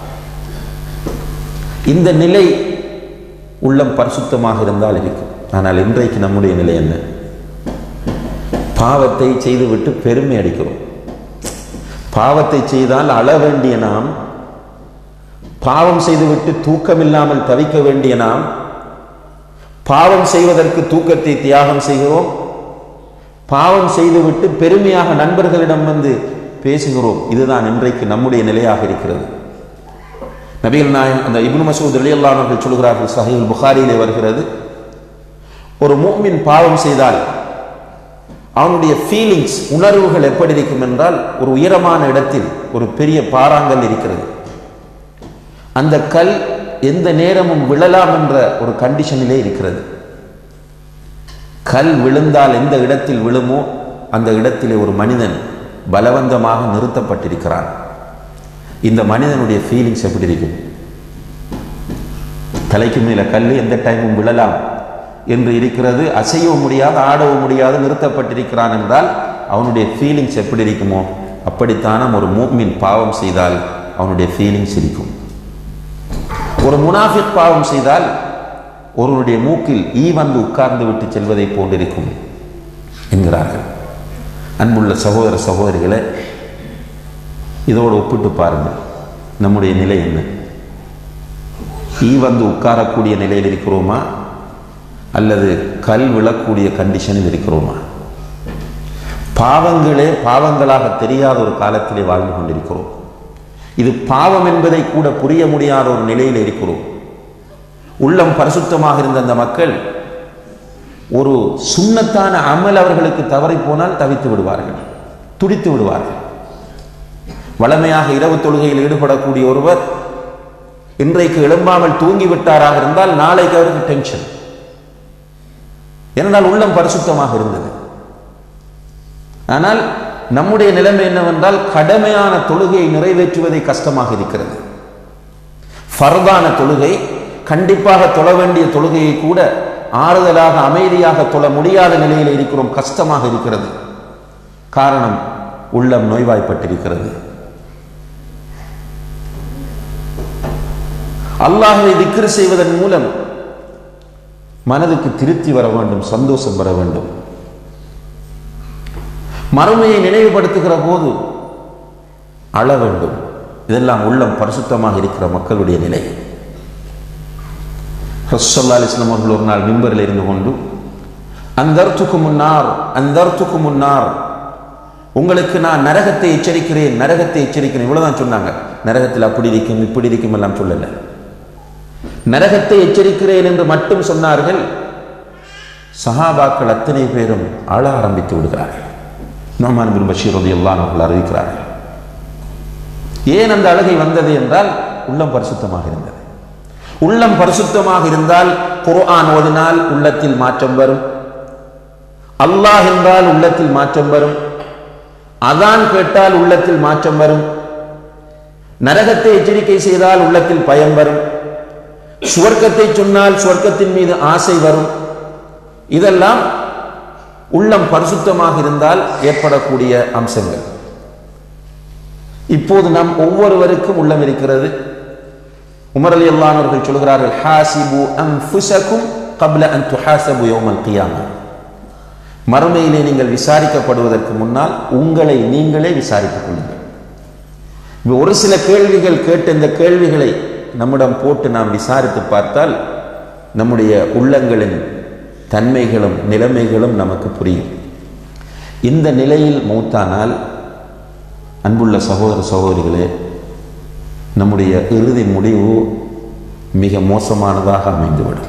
[SPEAKER 1] இந்த நிலை உள்ளம் பரிசுத்தமாக இருந்தால் இருக்கும் ஆனால் இன்றைக்கு நம்முடைய நிலை என்ன பாவத்தை செய்துவிட்டு பெருமை அடிக்கிறோம் பாவத்தை செய்தால் அழ வேண்டிய நாம் பாவம் செய்துவிட்டு தூக்கமில்லாமல் தவிக்க வேண்டிய நாம் பாவம் செய்வதற்கு தூக்கத்தை தியாகம் செய்கிறோம் பாவம் செய்துவிட்டு பெருமையாக நண்பர்களிடம் வந்து பேசுகிறோம் இதுதான் இன்றைக்கு நம்முடைய நிலையாக இருக்கிறது நபிகள் நாயகம் அந்த இப்னு மசூத் அலியல்லானவர்கள் சொல்கிறார்கள் சஹீல் புகாரியிலே வருகிறது ஒரு மூமின் பாவம் செய்தால் அவனுடைய ஃபீலிங்ஸ் உணர்வுகள் எப்படி இருக்கும் என்றால் ஒரு உயரமான இடத்தில் ஒரு பெரிய பாறாங்கல் இருக்கிறது அந்த கல் எந்த நேரமும் விழலாம் என்ற ஒரு கண்டிஷனிலே இருக்கிறது கல் விழுந்தால் எந்த இடத்தில் விழுமோ அந்த இடத்திலே ஒரு மனிதன் பலவந்தமாக நிறுத்தப்பட்டிருக்கிறான் இந்த மனிதனுடைய ஃபீலிங்ஸ் எப்படி இருக்கும் தலைக்கு மேல கல் எந்த டைமும் விழலாம் என்று இருக்கிறது அசையவும் முடியாது ஆடவும் முடியாது நிறுத்தப்பட்டிருக்கிறான் என்றால் அவனுடைய ஃபீலிங்ஸ் எப்படி இருக்குமோ அப்படித்தான ஒரு மூமின் பாவம் செய்தால் அவனுடைய ஃபீலிங்ஸ் இருக்கும் ஒரு முனாஃபிக் பாவம் செய்தால் ஒருவனுடைய மூக்கில் ஈ வந்து உட்கார்ந்து விட்டு செல்வதை போன்றிருக்கும் என்கிறார்கள் அன்புள்ள சகோதர சகோதரிகளை இதோடு ஒப்பிட்டு பாருங்கள் நம்முடைய நிலை என்ன ஈ வந்து உட்காரக்கூடிய நிலையில் இருக்கிறோமா அல்லது கல் விழக்கூடிய கண்டிஷனில் இருக்கிறோமா பாவங்களே பாவங்களாக தெரியாத ஒரு காலத்திலே வாழ்ந்து கொண்டிருக்கிறோம் இது பாவம் என்பதை கூட புரிய முடியாத ஒரு நிலையில் இருக்கிறோம் உள்ளம் பரிசுத்தமாக இருந்த அந்த மக்கள் ஒரு சுண்ணத்தான அமல் அவர்களுக்கு தவறி போனால் தவித்து விடுவார்கள் துடித்து விடுவார்கள் வளமையாக இரவு தொழுகையில் ஈடுபடக்கூடிய ஒருவர் இன்றைக்கு எழும்பாமல் தூங்கி விட்டாராக இருந்தால் நாளைக்கு அவருக்கு டென்ஷன் ஏனென்றால் உள்ளம் பரிசுத்தமாக இருந்தது ஆனால் நம்முடைய நிலைமை என்னவென்றால் கடமையான தொழுகையை நிறைவேற்றுவதை கஷ்டமாக இருக்கிறது ஃபர்தான தொழுகை கண்டிப்பாக தொழ வேண்டிய தொழுகையை கூட ஆறுதலாக அமைதியாக தொழ முடியாத நிலையில் இருக்கிறோம் கஷ்டமாக இருக்கிறது காரணம் உள்ளம் நோய்வாய்ப்பட்டிருக்கிறது அல்லாஹை திக்ரு செய்வதன் மூலம் மனதுக்கு திருப்தி வர வேண்டும் சந்தோஷம் வர வேண்டும் மறுமையை நினைவுபடுத்துகிற போது அழ வேண்டும் இதெல்லாம் உள்ளம் பரிசுத்தமாக இருக்கிற மக்களுடைய நிலை ரசல்லா அலிஸ்லாம் அவர்கள் ஒரு நாள் மிம்பரில் இருந்து கொண்டு அந்தர்த்துக்கு முன்னார் அந்தர்த்துக்கு முன்னார் உங்களுக்கு நான் நரகத்தை எச்சரிக்கிறேன் நரகத்தை எச்சரிக்கிறேன் இவ்வளவுதான் சொன்னாங்க நரகத்தில் அப்படி இருக்கும் இப்படி இருக்கும் எல்லாம் சொல்லல நரகத்தை எச்சரிக்கிறேன் என்று மட்டும் சொன்னார்கள் சஹாபாக்கள் அத்தனை பேரும் அழ ஆரம்பித்து விடுகிறார்கள் நோமான் பின் பஷீர் ரலியல்லாஹு அவர்கள் அறிவிக்கிறார்கள் ஏன் அந்த அழகை வந்தது என்றால் உள்ளம் பரிசுத்தமாக இருந்தது உள்ளம் பரிசுத்தமாக இருந்தால் குர்ஆன் ஓதினால் உள்ளத்தில் மாற்றம் வரும் அல்லாஹ் என்றால் உள்ளத்தில் மாற்றம் வரும் அதான் கேட்டால் உள்ளத்தில் மாற்றம் வரும் நரகத்தை எச்சரிக்கை செய்தால் உள்ளத்தில் பயம் வரும் சுவர்க்கத்தை சொன்னால் சுவர்க்கத்தின் மீது ஆசை வரும் இதெல்லாம் உள்ளம் பரிசுத்தமாக இருந்தால் ஏற்படக்கூடிய அம்சங்கள் இப்போது நம் ஒவ்வொருவருக்கும் உள்ளம் இருக்கிறது உமர் அலி அல்லானவர்கள் சொல்கிறார்கள் ஹாசிபு அன்ஃபுசகும் கப்ல அன் துஹாசபு யௌமல் கியாமா மறுமையிலே நீங்கள் விசாரிக்கப்படுவதற்கு முன்னால் உங்களை நீங்களே விசாரித்துக் கொள்ளுங்கள் இப்ப ஒரு சில கேள்விகள் கேட்ட இந்த கேள்விகளை நம்மிடம் போட்டு நாம் விசாரித்து பார்த்தால் நம்முடைய உள்ளங்களின் தன்மைகளும் நிலைமைகளும் நமக்கு புரியும் இந்த நிலையில் மூத்தானால் அன்புள்ள சகோதர சகோதரிகளே நம்முடைய இறுதி முடிவு மிக மோசமானதாக அமைந்துவிடும்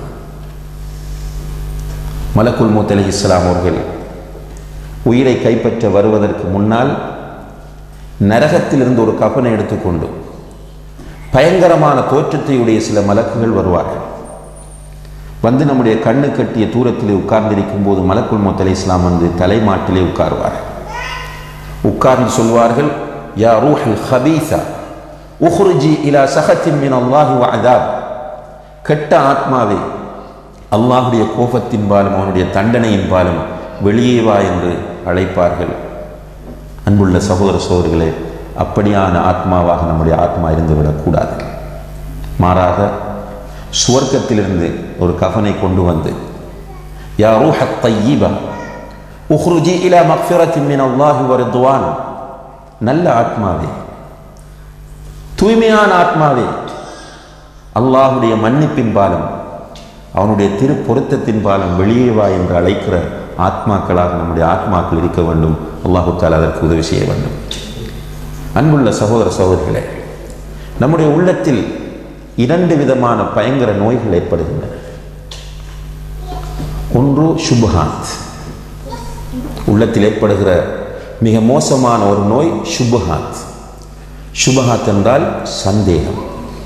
[SPEAKER 1] மலக்குல் மூத் அலி இஸ்லாம் அவர்கள் உயிரை கைப்பற்ற வருவதற்கு முன்னால் நரகத்திலிருந்து ஒரு கபனை எடுத்துக்கொண்டு பயங்கரமான தோற்றத்தையுடைய சில மலக்குகள் வருவார்கள் வந்து நம்முடைய கண்ணு கட்டிய தூரத்திலே உட்கார்ந்திருக்கும் போது மலக்குல் மூத் அலி இஸ்லாம் வந்து தலைமாட்டிலே உட்காருவார்கள் உட்கார்ந்து சொல்வார்கள் யா ரூஹல் ஹபீசா உஹ்ருஜி இலா சஹத்தின் மின் அல்லாஹி வஅதாப் கெட்ட ஆத்மாவே அல்லாஹுடைய கோபத்தின் பாலும் அவனுடைய தண்டனையின் பாலும் வெளியே வா என்று அழைப்பார்கள் அன்புள்ள சகோதர சோதர்களே அப்படியான ஆத்மாவாக நம்முடைய ஆத்மா இருந்துவிடக்கூடாது மாறாக சுவர்க்கத்திலிருந்து ஒரு கஃனை கொண்டு வந்து யா ரூஹத் தையீபா உஹ்ருஜி இலா மக்ஃபிரத்தின் மின் அல்லாஹி வரிதுவான் நல்ல ஆத்மாவே தூய்மையான ஆத்மாவே அல்லாஹுடைய மன்னிப்பின் பாலம் அவனுடைய திரு பொருத்தத்தின் பாலம் வெளியே வா என்று அழைக்கிற ஆத்மாக்களாக நம்முடைய ஆத்மாக்கள் இருக்க வேண்டும் அல்லாஹு தாலா அதற்கு உதவி செய்ய வேண்டும் அன்புள்ள சகோதர சகோதரிகளே நம்முடைய உள்ளத்தில் இரண்டு விதமான பயங்கர நோய்கள் ஏற்படுகின்றன ஒன்று சுபஹாத் உள்ளத்தில் ஏற்படுகிற மிக மோசமான ஒரு நோய் சுபஹாத் சுபஹாத் என்றால் சந்தேகம்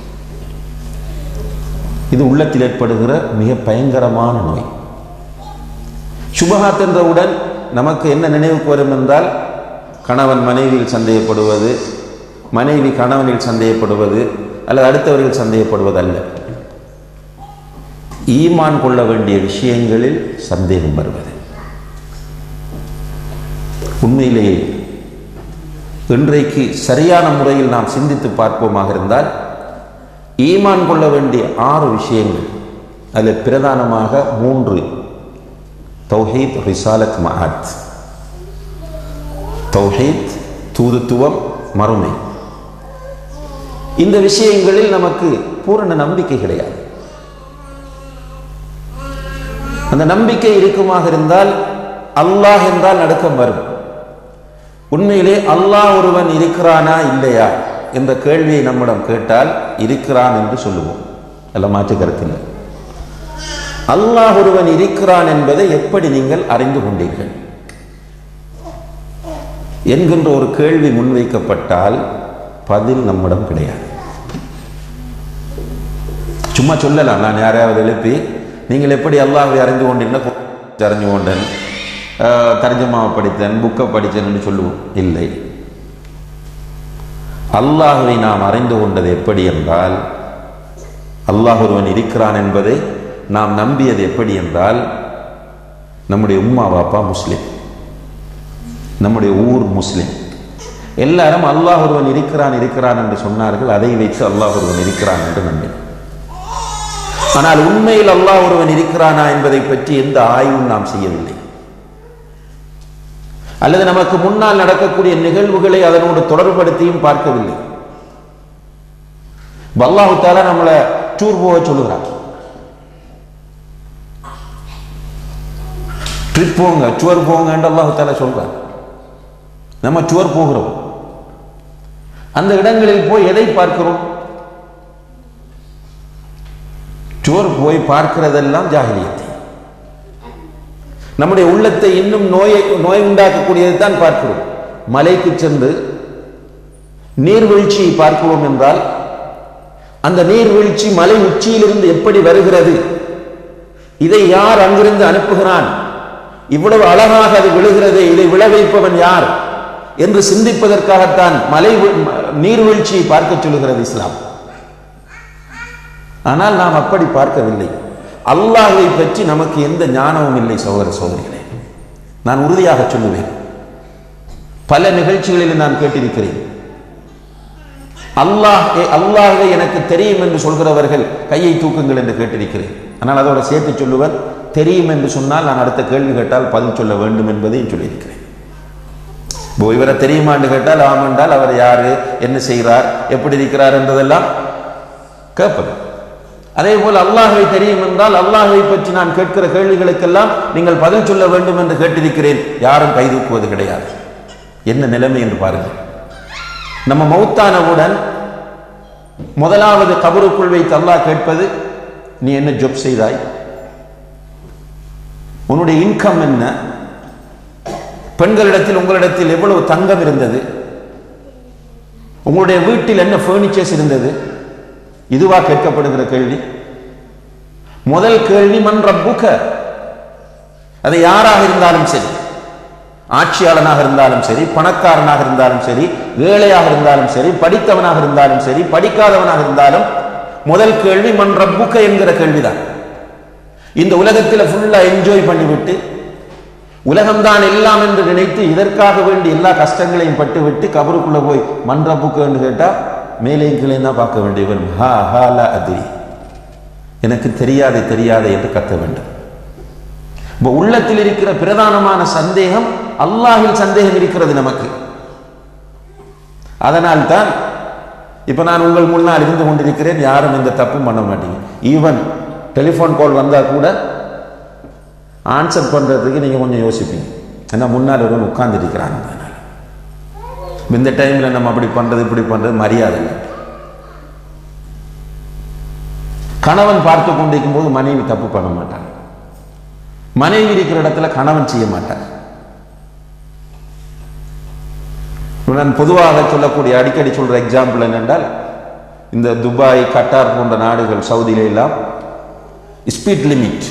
[SPEAKER 1] இது உள்ளத்தில் ஏற்படுகிற மிக பயங்கரமான நோய் சுபஹாத் என்றவுடன் நமக்கு என்ன நினைவுக்கு வரும் என்றால் கணவன் மனைவியில் சந்தேகப்படுவது மனைவி கணவனில் சந்தேகப்படுவது அல்லது அடுத்தவர்கள் சந்தேகப்படுவது அல்ல ஈமான் கொள்ள வேண்டிய விஷயங்களில் சந்தேகம் வருவது உண்மையிலேயே இன்றைக்கு சரியான முறையில் நாம் சிந்தித்து பார்ப்போமாக இருந்தால் ஈமான் கொள்ள வேண்டிய ஆறு விஷயங்கள் அதில் பிரதானமாக மூன்று தௌஹீத் ரிசாலத் மஹத் தௌஹீத் தூதுத்துவம் மறுமை இந்த விஷயங்களில் நமக்கு பூரண நம்பிக்கை கிடையாது அந்த நம்பிக்கை இருக்குமாக இருந்தால் அல்லாஹ் என்றால் நடுக்கம் வரும் உண்மையிலே அல்லாஹ் ஒருவன் இருக்கிறானா இல்லையா என்ற கேள்வியை நம்மிடம் கேட்டால் இருக்கிறான் என்று சொல்லுவோம் எல்லாம் மாற்று கருத்தில் அல்லாஹ் ஒருவன் இருக்கிறான் என்பதை எப்படி நீங்கள் அறிந்து கொண்டீர்கள் என்கின்ற ஒரு கேள்வி முன்வைக்கப்பட்டால் பதில் நம்மிடம் கிடையாது சும்மா சொல்லலாம் நான் யாரையாவது எழுப்பி நீங்கள் எப்படி அல்லாஹை அறிந்து கொண்டீங்கன்னா அறிஞ்சு கொண்டேன் தர்ஜமாவை படித்தேன் புக்கை படித்தேன் சொல்லுவோம் இல்லை அல்லாஹுவை நாம் அறிந்து கொண்டது எப்படி என்றால் அல்லாஹ் ஒருவன் இருக்கிறான் என்பதை நாம் நம்பியது எப்படி என்றால் நம்முடைய உம்மா பாப்பா முஸ்லிம் நம்முடைய ஊர் முஸ்லிம் எல்லாரும் அல்லாஹ் ஒருவன் இருக்கிறான் இருக்கிறான் என்று சொன்னார்கள் அதை வைத்து அல்லாஹ் ஒருவன் இருக்கிறான் என்று நம்பினார் ஆனால் உண்மையில் அல்லாஹ் ஒருவன் இருக்கிறானா என்பதை பற்றி எந்த ஆய்வும் நாம் செய்யவில்லை அல்லது நமக்கு முன்னால் நடக்கக்கூடிய நிகழ்வுகளை அதனோடு தொடர்படுத்தியும் பார்க்கவில்லை அல்லாஹு தாலா நம்மளை டூர் போக சொல்லுகிறார் ட்ரிப் போங்க டூர் போங்கன்னு அல்லாஹு தாலா சொல்றார் நம்ம டூர் போகிறோம் அந்த இடங்களில் போய் எதை பார்க்கிறோம் டூர் போய் பார்க்கிறதெல்லாம் ஜாகிலியத்தை நம்முடைய உள்ளத்தை இன்னும் நோயை நோய் உண்டாக்கக்கூடியதை தான் பார்க்கிறோம் மலைக்கு சென்று நீர்வீழ்ச்சியை பார்க்கிறோம் என்றால் அந்த நீர்வீழ்ச்சி மலை உச்சியிலிருந்து எப்படி வருகிறது இதை யார் அங்கிருந்து அனுப்புகிறான் இவ்வளவு அழகாக அது விழுகிறது இதை விழ வைப்பவன் யார் என்று சிந்திப்பதற்காகத்தான் மலை நீர்வீழ்ச்சியை பார்க்க சொல்லுகிறது இஸ்லாம் ஆனால் நாம் அப்படி பார்க்கவில்லை அல்லாஹை பற்றி நமக்கு எந்த ஞானமும் இல்லை சகோதர சோதரிகளே நான் உறுதியாக சொல்லுவேன் பல நிகழ்ச்சிகளில் நான் கேட்டிருக்கிறேன் அல்லாஹ் அல்லாஹை எனக்கு தெரியும் என்று சொல்கிறவர்கள் கையை தூக்குங்கள் என்று கேட்டிருக்கிறேன் ஆனால் அதோட சேர்த்து சொல்லுவன் தெரியும் என்று சொன்னால் நான் அடுத்த கேள்வி கேட்டால் பதில் சொல்ல வேண்டும் என்பதையும் சொல்லியிருக்கிறேன் இப்போ இவரை தெரியுமா என்று கேட்டால் ஆம் என்றால் அவர் யாரு என்ன செய்கிறார் எப்படி இருக்கிறார் என்பதெல்லாம் கேட்பது அதே போல் அல்லாஹை தெரியும் என்றால் அல்லாஹை பற்றி நான் கேட்கிற கேள்விகளுக்கெல்லாம் நீங்கள் பதில் சொல்ல வேண்டும் என்று கேட்டிருக்கிறேன் யாரும் கைதூக்குவது கிடையாது என்ன நிலைமை என்று பாருங்கள் நம்ம மௌத்தானவுடன் முதலாவது கபருக்குள் வைத்து அல்லாஹ் கேட்பது நீ என்ன ஜொப் செய்தாய் உன்னுடைய இன்கம் என்ன பெண்களிடத்தில் உங்களிடத்தில் எவ்வளவு தங்கம் இருந்தது உங்களுடைய வீட்டில் என்ன ஃபர்னிச்சர்ஸ் இருந்தது இதுவா கேட்கப்படுகிற கேள்வி முதல் கேள்வி மன் ரப்புக அது யாராக இருந்தாலும் சரி ஆட்சியாளனாக இருந்தாலும் சரி பணக்காரனாக இருந்தாலும் சரி ஏழையாக இருந்தாலும் சரி படித்தவனாக இருந்தாலும் சரி படிக்காதவனாக இருந்தாலும் முதல் கேள்வி மன் ரப்புக என்கிற கேள்விதான் இந்த உலகத்தில் ஃபுல்லா என்ஜாய் பண்ணிவிட்டு உலகம்தான் எல்லாம் என்று நினைத்து இதற்காக வேண்டி எல்லா கஷ்டங்களையும் பட்டுவிட்டு கபருக்குள்ள போய் மண் ரப்புக்கு கேட்டா மேலே கீழே தான் பார்க்க வேண்டியவன் ஹா ஹா லா அதிரி எனக்கு தெரியாது தெரியாது என்று கத்த வேண்டும் இப்போ உள்ளத்தில் இருக்கிற பிரதானமான சந்தேகம் அல்லாஹில் சந்தேகம் இருக்கிறது நமக்கு அதனால் தான் இப்ப நான் உங்கள் முன்னால் இருந்து கொண்டிருக்கிறேன் யாரும் இந்த தப்பும் பண்ண மாட்டீங்க ஈவன் டெலிஃபோன் கால் வந்தா கூட ஆன்சர் பண்றதுக்கு நீங்க கொஞ்சம் யோசிப்பீங்க ஏன்னா முன்னால் ஒருவன் உட்கார்ந்து இருக்கிறாங்க அதனால இந்த டைம்ல நம்ம அப்படி பண்றது இப்படி பண்றது மரியாதை இல்லை கணவன் பார்த்து கொண்டிருக்கும் போது மனைவி தப்பு பண்ண மாட்டாங்க மனைவி இருக்கிற இடத்துல கணவன் செய்ய மாட்டார் நான் பொதுவாக சொல்லக்கூடிய அடிக்கடி சொல்ற எக்ஸாம்பிள் என்னென்றால் இந்த துபாய் கட்டார் போன்ற நாடுகள் சவுதியில எல்லாம் ஸ்பீட் லிமிட்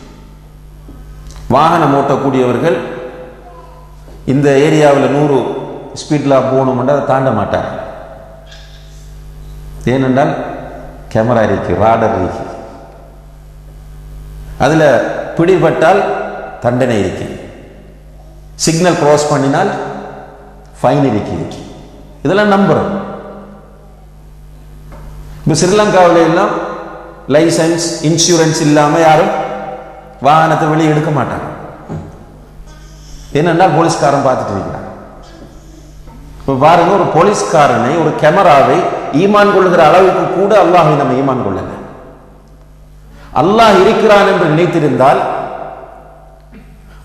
[SPEAKER 1] வாகனம் ஓட்டக்கூடியவர்கள் இந்த ஏரியாவில் நூறு ஸ்பீடில் போகணும்னா அதை தாண்ட மாட்டார் ஏனென்றால் கேமரா இருக்கு ராடர் இருக்கு அதில் பிடிபட்டால் தண்டனை இருக்கு சிக்னல் கிராஸ் பண்ணினால் ஃபைன் இருக்கு இதெல்லாம் நம்புறோம் இப்போ ஸ்ரீலங்காவில் எல்லாம் லைசன்ஸ் இன்சூரன்ஸ் இல்லாமல் யாரும் வாகனத்தை வெளியே எடுக்க மாட்டாங்க என்னென்னா போலீஸ்காரன் பார்த்துட்டு இருக்கிறான் இப்போ பாருங்க ஒரு போலீஸ்காரனை ஒரு கேமராவை ஈமான் கொள்ளுகிற அளவுக்கு கூட அல்லாஹை நம்ம ஈமான் கொள்ளல அல்லாஹ் இருக்கிறான் என்று நினைத்திருந்தால்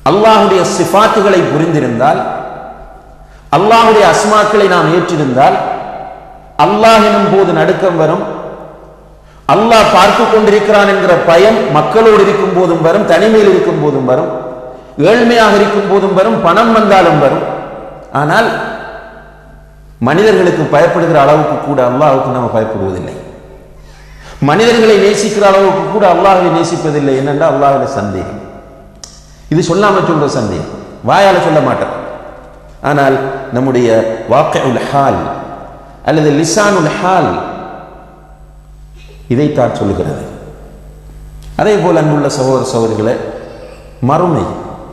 [SPEAKER 1] அல்லாஹுடைய சிஃபாத்துகளை புரிந்திருந்தால் அல்லாஹுடைய அஸ்மாக்களை நாம் ஏற்றிருந்தால் அல்லாஹ் எனும் போது நடுக்கம் வரும் அல்லாஹ் பார்த்து கொண்டிருக்கிறான் என்கிற பயம் மக்களோடு இருக்கும் போதும் வரும் தனிமையில் இருக்கும் போதும் வரும் ஏழ்மையாக இருக்கும் போதும் வரும் பணம் வந்தாலும் வரும் ஆனால் மனிதர்களுக்கு பயப்படுகிற அளவுக்கு கூட அல்லாஹுக்கு நாம் பயப்படுவதில்லை மனிதர்களை நேசிக்கிற அளவுக்கு கூட அல்லாஹை நேசிப்பதில்லை என்னென்றால் அல்லாஹில் சந்தேகம் இது சொல்லாம சொல்ற சந்தேகம் வாயால சொல்ல மாட்டோம் ஆனால் நம்முடைய வாக்கியுல் ஹால் அல்லது லிசானுல் ஹால் இதைத்தான் சொல்லுகிறது அதே போல் அன்புள்ள சகோதர சகோதரிகளே மறுமை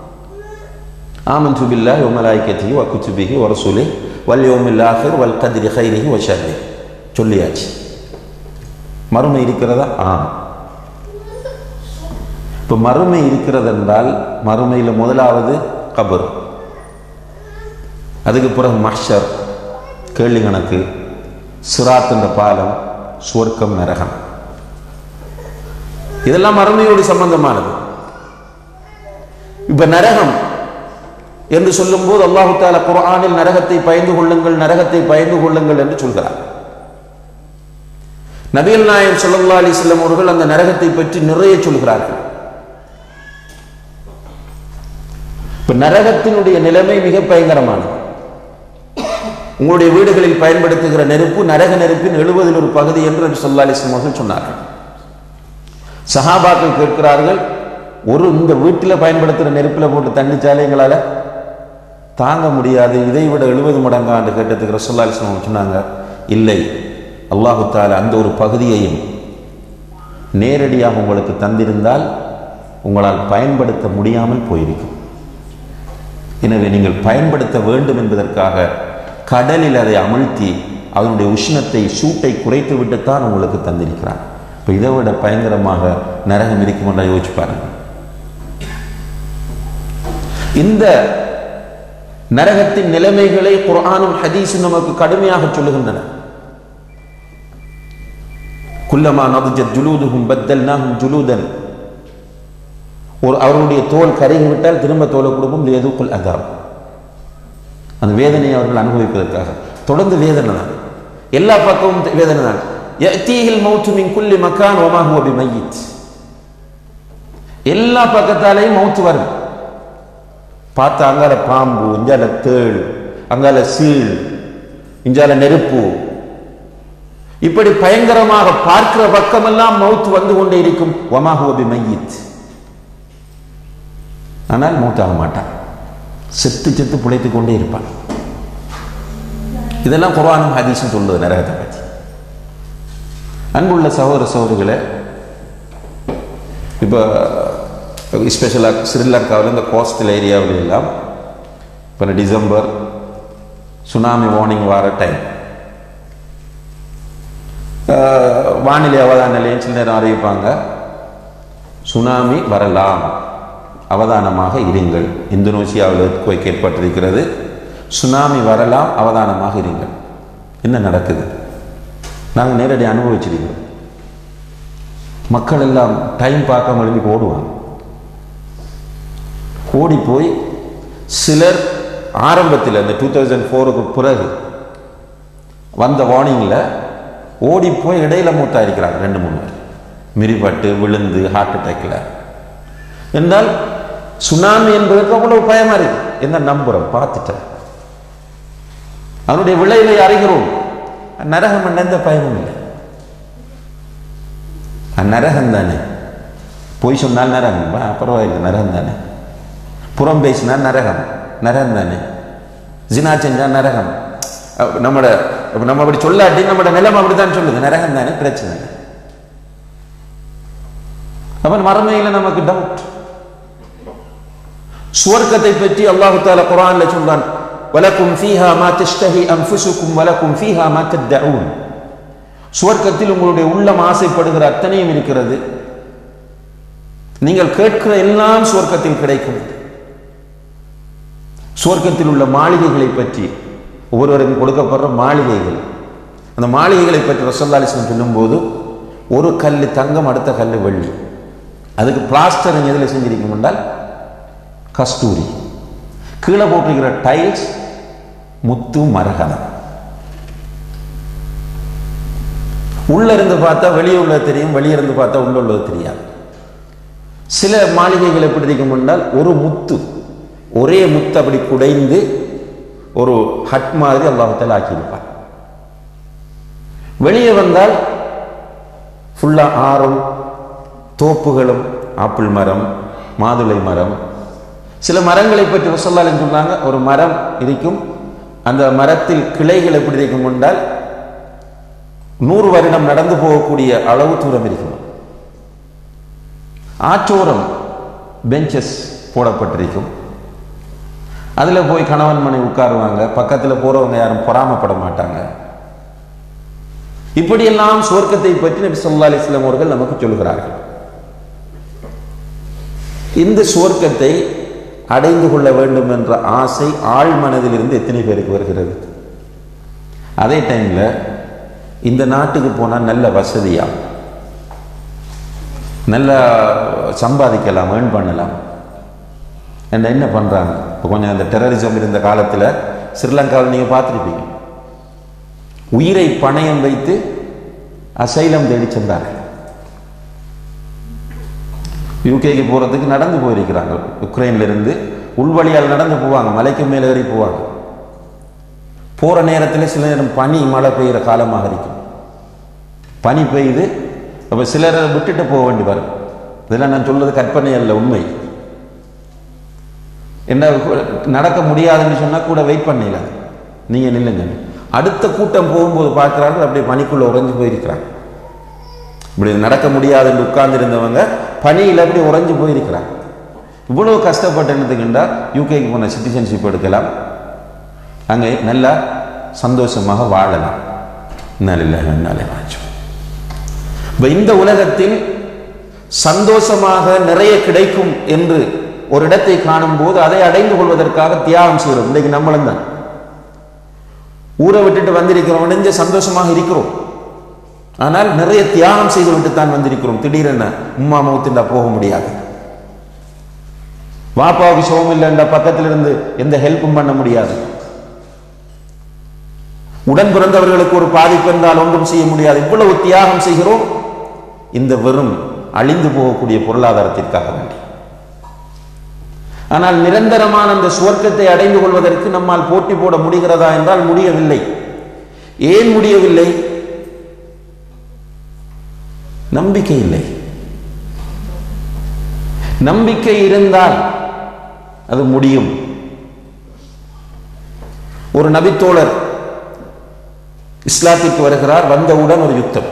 [SPEAKER 1] ஆமன் சுபில்லா ஒமலாய்க்கத்தி வக்குச்சுபிகி வரசூலி வல் யோமில் ஆஃபிர் வல் கதிரி ஹைரிஹி வஷர்ரி சொல்லியாச்சு மறுமை இருக்கிறதா ஆம் இப்போ மறுமை இருக்கிறது என்றால் மறுமையில் முதலாவது கபர் அதுக்கு பிறகு மஹ்ஷர் கேள்வி கணக்கு சிராத் என்ற பாலம் சுவர்க்கம் நரகம் இதெல்லாம் மறுமையோடு சம்பந்தமானது இப்ப நரகம் என்று சொல்லும்போது அல்லாஹு தாலா குர்ஆனில் நரகத்தை பயந்து கொள்ளுங்கள் நரகத்தை பயந்து கொள்ளுங்கள் என்று சொல்கிறார் நபிகள் நாயம் ஸல்லல்லாஹு அலைஹி வஸல்லம் அவர்கள் அந்த நரகத்தை பற்றி நிறைய சொல்கிறார்கள் இப்ப நரகத்தினுடைய நிலைமை மிக பயங்கரமானது உங்களுடைய வீடுகளில் பயன்படுத்துகிற நெருப்பு நரக நெருப்பின் எழுபதில் ஒரு பகுதி என்று நபி ஸல்லல்லாஹு அலைஹி வஸல்லம் அவர்கள் சொன்னார்கள் சஹாபாக்கள் கேட்கிறார்கள் ஒரு இந்த வீட்டில் பயன்படுத்துகிற நெருப்பில் போட்டு தண்ணிச்சாலே எங்களால் தாங்க முடியாது இதை விட எழுபது மடங்காண்டு கேட்டதுக்கு ரசோல்லா அலிஸ்லாம் சொன்னாங்க இல்லை அல்லாஹு தாலா அந்த ஒரு பகுதியையும் நேரடியாக உங்களுக்கு தந்திருந்தால் உங்களால் பயன்படுத்த முடியாமல் போயிருக்கும் எனவே நீங்கள் பயன்படுத்த வேண்டும் என்பதற்காக கடலில் அதை அமிழ்த்தி அதனுடைய உஷ்ணத்தை சூட்டை குறைத்து விட்டுத்தான் உங்களுக்கு தந்திருக்கிறான் இப்போ இதை விட பயங்கரமாக நரகம் இருக்குமென்றா யோசிச்சு பாருங்க இந்த நரகத்தின் நிலைமைகளை குர்ஆனும் ஹதீஸும் நமக்கு கடுமையாக சொல்லுகின்றன குல்லமா நதுஜத் ஜுலூதுஹும் பத்தல்னாஹும் ஜுலூதன் ஒரு அவர்களுடைய தோல் கருகி விட்டால் திரும்ப தோலை கொடுப்போம் லேதுக்குள் அதாம் அந்த வேதனையை அவர்கள் அனுபவிப்பதற்காக தொடர்ந்து வேதனை தான் எல்லா பக்கமும் வேதனை தான் யத்தீஹில் மௌத்து மின் குல்லி மக்கான் ஒமா ஹுவ பிமையித் எல்லா பக்கத்தாலேயும் மௌத்து வரும் பார்த்து அங்கால பாம்பு இஞ்சால தேள் அங்கால சீள் இஞ்சால நெருப்பு இப்படி பயங்கரமாக பார்க்கிற பக்கமெல்லாம் மௌத்து வந்து கொண்டே இருக்கும் ஒமாஹுவபி மையித் ஆனால் மௌத்தாக மாட்டான் செத்து செத்து பிழைத்து கொண்டே இருப்பான் இதெல்லாம் குர்ஆனும் ஹதீஸும் சொல்லுது நரகத்தை பற்றி அன்புள்ள சகோதர சகோதரிகளை இப்போ ஸ்பெஷலாக ஸ்ரீலங்காவில் இந்த கோஸ்டல் ஏரியாவில் எல்லாம் இப்போ டிசம்பர் சுனாமி வார்னிங் வர டைம் வானிலை அவதான நிலையம் சில நேரம் அறிவிப்பாங்க சுனாமி வரலாம் அவதானமாக இருங்கள் இந்தோனேசியாவில் கோய்க்கு ஏற்பட்டிருக்கிறது சுனாமி வரலாம் அவதானமாக இருங்கள் என்ன நடக்குது நாங்கள் நேரடி அனுபவிச்சிருக்கிறோம் மக்கள் எல்லாம் டைம் பார்க்காம எழுப்பி ஓடுவாங்க ஓடி போய் சிலர் ஆரம்பத்தில் இந்த டூ தௌசண்ட் ஃபோருக்கு பிறகு வந்த வார்னிங்கில் ஓடி போய் இடையில மூத்தா இருக்கிறாங்க ரெண்டு மூணு பேர் மிரிப்பட்டு விழுந்து ஹார்ட் அட்டாக்ல என்றால் சுனாமி என்பதற்கு அவ்வளவு பயமா இருக்கு என்ன நம்புறோம் பார்த்துட்டேன் அதனுடைய விளைவை அறிகிறோம் நரகம் என்ன எந்த பயமும் இல்லை நரகம் தானே பொய் சொன்னால் நரகம் பரவாயில்லை நரகம் தானே புறம் பேசினா நரகம் நரகம் தானே ஜினா செஞ்சா நரகம் நம்மட நம்ம அப்படி சொல்லாட்டி நம்மட நிலம் அப்படித்தான் சொல்லுது நரகம் தானே பிரச்சனை இல்லை அப்ப மறுமையில் நமக்கு டவுட் சுவர்க்கத்தை பற்றி அல்லாஹு தாலா குரான்ல சொல்றான் வலக்கும் ஃபீஹா மா தஷ்தஹி அன்ஃபுசுக்கும் வலக்கும் ஃபீஹா மா தத்தஊன் சுவர்க்கத்தில் உங்களுடைய உள்ளம் ஆசைப்படுகிற அத்தனையும் இருக்கிறது நீங்கள் கேட்கிற எல்லாம் சுவர்க்கத்தில் கிடைக்கும் சுவர்க்கத்தில் உள்ள மாளிகைகளை பற்றி ஒவ்வொருவருக்கும் கொடுக்கப்படுற மாளிகைகள் அந்த மாளிகைகளை பற்றி ரசல்லாலிஸ்லம் சொல்லும்போது ஒரு கல் தங்கம் அடுத்த கல் வெள்ளி அதுக்கு பிளாஸ்டர் எதில் செஞ்சிருக்கும் என்றால் கஸ்தூரி கீழே போட்டிருக்கிற டைல்ஸ் முத்து மரகதம் உள்ள இருந்து பார்த்தா வெளியே உள்ளது தெரியும் வெளியே இருந்து பார்த்தா உள்ள உள்ளது தெரியாது சில மாளிகைகள் எப்படி இருக்கும் என்றால் ஒரு முத்து ஒரே முத்து அப்படி குடைந்து ஒரு ஹட் மாதிரி அல்லாஹத்தால் ஆக்கியிருப்பார் வெளியே வந்தால் ஃபுல்லா ஆறும் தோப்புகளும் ஆப்பிள் மரம் மாதுளை மரம் சில மரங்களை பற்றி வசல்லாலும் சொன்னாங்க ஒரு மரம் இருக்கும் அந்த மரத்தில் கிளைகள் எப்படி இருக்கும் என்றால் நூறு வருடம் நடந்து போகக்கூடிய அளவு தூரம் இருக்கும் ஆற்றோரம் பெஞ்சஸ் போடப்பட்டிருக்கும் அதில் போய் கணவன் மனை உட்காருவாங்க பக்கத்தில் போறவங்க யாரும் பொறாமப்பட மாட்டாங்க இப்படியெல்லாம் சுவர்க்கத்தை பற்றி நபி சொல்லா அலிஸ்லாம் அவர்கள் நமக்கு சொல்கிறார்கள் இந்த சுவர்க்கத்தை அடைந்து கொள்ள வேண்டும் என்ற ஆசை ஆழ் மனதில் இருந்து எத்தனை பேருக்கு வருகிறது அதே டைம்ல இந்த நாட்டுக்கு போனால் நல்ல வசதியா நல்லா சம்பாதிக்கலாம் ஏர்ன் பண்ணலாம் என்ன என்ன பண்ணுறாங்க இப்போ கொஞ்சம் அந்த டெரரிசம் இருந்த காலத்தில் ஸ்ரீலங்காவில் நீங்கள் பார்த்துருப்பீங்க உயிரை பணயம் வைத்து அசைலம் தேடி சென்றார்கள் யூகேக்கு போகிறதுக்கு நடந்து போயிருக்கிறாங்க உக்ரைன்ல இருந்து உள்வழியால் நடந்து போவாங்க மலைக்கு மேலே ஏறி போவாங்க போகிற நேரத்தில் சில நேரம் பனி மழை பெய்கிற காலமாக இருக்கும் பனி பெய்யுது அப்போ சிலரை விட்டுட்டு போக வேண்டி வரும் இதெல்லாம் நான் சொல்றது கற்பனை அல்ல உண்மை என்ன நடக்க முடியாதுன்னு சொன்னால் கூட வெயிட் பண்ணல நீங்கள் நில்லுங்க அடுத்த கூட்டம் போகும்போது பார்க்குறாங்க அப்படியே பனிக்குள்ளே உறைஞ்சு போயிருக்கிறாங்க இப்படி நடக்க முடியாதுன்னு உட்கார்ந்துருந்தவங்க பனியில் அப்படி உறைஞ்சு போயிருக்கிறாங்க இவ்வளவு கஷ்டப்பட்டு என்னதுக்குண்டா யூகேக்கு போன சிட்டிசன்ஷிப் எடுக்கலாம் அங்கே நல்லா சந்தோஷமாக வாழலாம் நல்ல நல்ல வாச்சும் இப்போ இந்த உலகத்தில் சந்தோஷமாக நிறைய கிடைக்கும் என்று ஒரு இடத்தை காணும் போது அதை அடைந்து கொள்வதற்காக தியாகம் செய்கிறோம் இன்றைக்கு நம்மளும் தான் ஊரை விட்டுட்டு வந்திருக்கிறோம் இணைஞ்ச சந்தோஷமாக இருக்கிறோம் ஆனால் நிறைய தியாகம் செய்து விட்டு தான் வந்திருக்கிறோம் திடீரென உம்மா மௌத்திண்டா போக முடியாது வாப்பாவுக்கு சோகம் இல்லைன்ற பக்கத்தில் இருந்து எந்த ஹெல்ப்பும் பண்ண முடியாது உடன் பிறந்தவர்களுக்கு ஒரு பாதிப்பு என்றால் ஒன்றும் செய்ய முடியாது இவ்வளவு தியாகம் செய்கிறோம் இந்த வெறும் அழிந்து போகக்கூடிய பொருளாதாரத்திற்காக வேண்டி ஆனால் நிரந்தரமான அந்த சுவர்க்கத்தை அடைந்து கொள்வதற்கு நம்மால் போட்டி போட முடிகிறதா என்றால் முடியவில்லை ஏன் முடியவில்லை நம்பிக்கை இல்லை நம்பிக்கை இருந்தால் அது முடியும் ஒரு நபித்தோழர் இஸ்லாத்திற்கு வருகிறார் வந்தவுடன் ஒரு யுத்தம்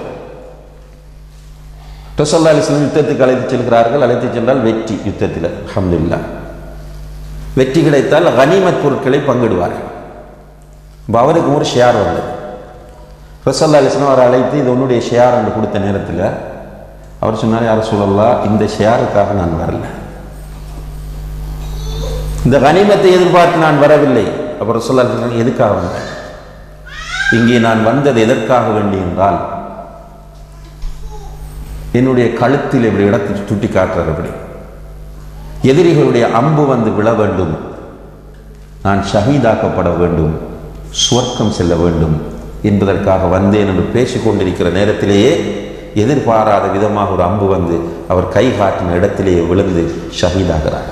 [SPEAKER 1] ரசல்லா அலிஸ்லாம் யுத்தத்துக்கு அழைத்து செல்கிறார்கள் அழைத்து சென்றால் வெற்றி யுத்தத்தில் அஹமதுல்லா வெற்றி கிடைத்தால் கனிமத் பொருட்களை பங்கிடுவார்கள் இப்போ அவருக்கு ஒரு ஷேர் வந்தது ரசல்லா அலிஸ்லாம் அவரை அழைத்து இது உன்னுடைய ஷேர் என்று கொடுத்த நேரத்தில் அவர் சொன்னார் யார் சொல்லலாம் இந்த ஷேருக்காக நான் வரல இந்த கனிமத்தை எதிர்பார்த்து நான் வரவில்லை அப்புறம் சொல்ல எதுக்காக வந்தேன் இங்கே நான் வந்தது எதற்காக வேண்டி என்றால் என்னுடைய கழுத்தில் இப்படி இடத்தை சுட்டி காட்டுறார் அப்படி எதிரிகளுடைய அம்பு வந்து விழ வேண்டும் நான் ஷஹீதாக்கப்பட வேண்டும் சுவர்க்கம் செல்ல வேண்டும் என்பதற்காக வந்தேன் என்று பேசிக் கொண்டிருக்கிற நேரத்திலேயே எதிர்பாராத விதமாக ஒரு அம்பு வந்து அவர் கை காட்டின இடத்திலேயே விழுந்து ஷஹீதாகிறார்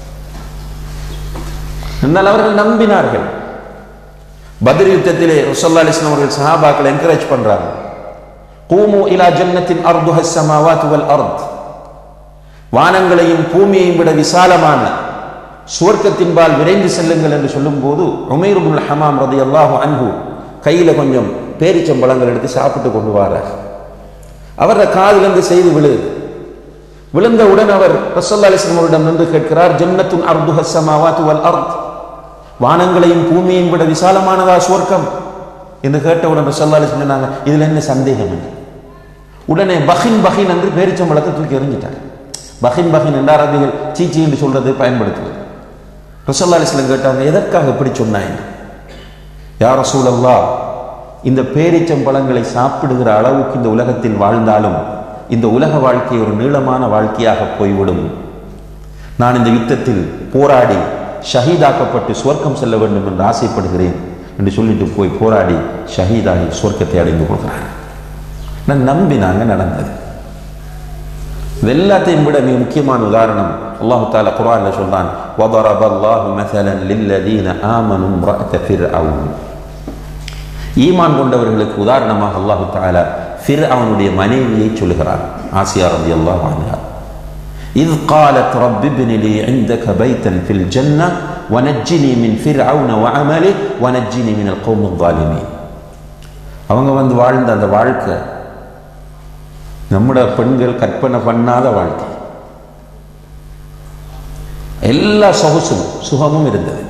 [SPEAKER 1] എന്നാൽ அவர்கள் நம்பினார்கள் பத்ர் யுத்தத்திலே ரசல்லா அலிஸ்லாம் அவர்கள் சஹாபாக்களை என்கரேஜ் பண்றாங்க கூமு இலா ஜன்னத்தின் அர்துஹ ஸமாவாத் வல் அர்த் வானங்களையும் பூமியையும் விட விசாலமான சுவர்க்கத்தின்பால் விரைந்து செல்லுங்கள் என்று சொல்லும்போது உமைர் இப்னுல் ஹமாம் ரலியல்லாஹு அன்ஹு கையில கொஞ்சம் பேரிச்சம்பழங்கள் எடுத்து சாப்பிட்டு கொண்டு வரார் அவரது காதிலிருந்து செய்து விழு விழுந்தவுடன் அவர் ரசல்லா அலிஸ்லாம் அவரிடம் நின்று கேட்கிறார் ஜன்னத்துன் அர்துஹ ஸமாவாத் வல் அர்த் வானங்களையும் பூமியையும் விட விசாலமானதா சுவர்க்கம் என்று கேட்டவுடன் ரசல்லா அலிஸ்லாம் சொன்னாங்க இதுல என்ன சந்தேகம் என்ன உடனே பஹின் பஹின் என்று பேரிச்சம்பழத்தை தூக்கி எறிஞ்சிட்டார் பஹின் பஹின் என்ற அரபிகள் சீச்சி என்று சொல்றது பயன்படுத்துவது ரசல்லா அலிஸ்லாம் கேட்டாங்க எதற்காக இப்படி சொன்னாங்க யார் ரசூலல்லா இந்த பேரிச்சம்பழங்களை சாப்பிடுகிற அளவுக்கு இந்த உலகத்தில் வாழ்ந்தாலும் இந்த உலக வாழ்க்கை ஒரு நீளமான வாழ்க்கையாக போய்விடும் நான் இந்த யுத்தத்தில் போராடி ஷஹீதாக்கப்பட்டு சுவர்க்கம் செல்ல வேண்டும் என்று ஆசைப்படுகிறேன் என்று சொல்லிட்டு போய் போராடி ஷஹீதாகி சுவர்க்கத்தை அடைந்து கொள்கிறார் நான் நம்பினாங்க நடந்தது இது எல்லாத்தையும் விட மிக முக்கியமான உதாரணம் அல்லாஹு தாலா குரான்ல சொல்றான் وَضَرَبَ اللَّهُ مَثَلًا لِلَّذِينَ آمَنُوا امْرَأَةَ فِرْعَوْنَ ஈமான் கொண்டவர்களுக்கு உதாரணமாக அல்லாஹு தாலா ஃபிர் அவனுடைய மனைவியை சொல்கிறார் ஆசியா ரதி அல்லாஹ் அன்ஹா إذ قالت رب ابن لي عندك بيتا في الجنة ونجني من فرعون وعمله ونجني من القوم الظالمين அவங்க வந்து வாழ்ந்த அந்த வாழ்க்கை நம்முட பெண்கள் கற்பனை பண்ணாத வாழ்க்கை எல்லா சொகுசும் சுகமும் இருந்தது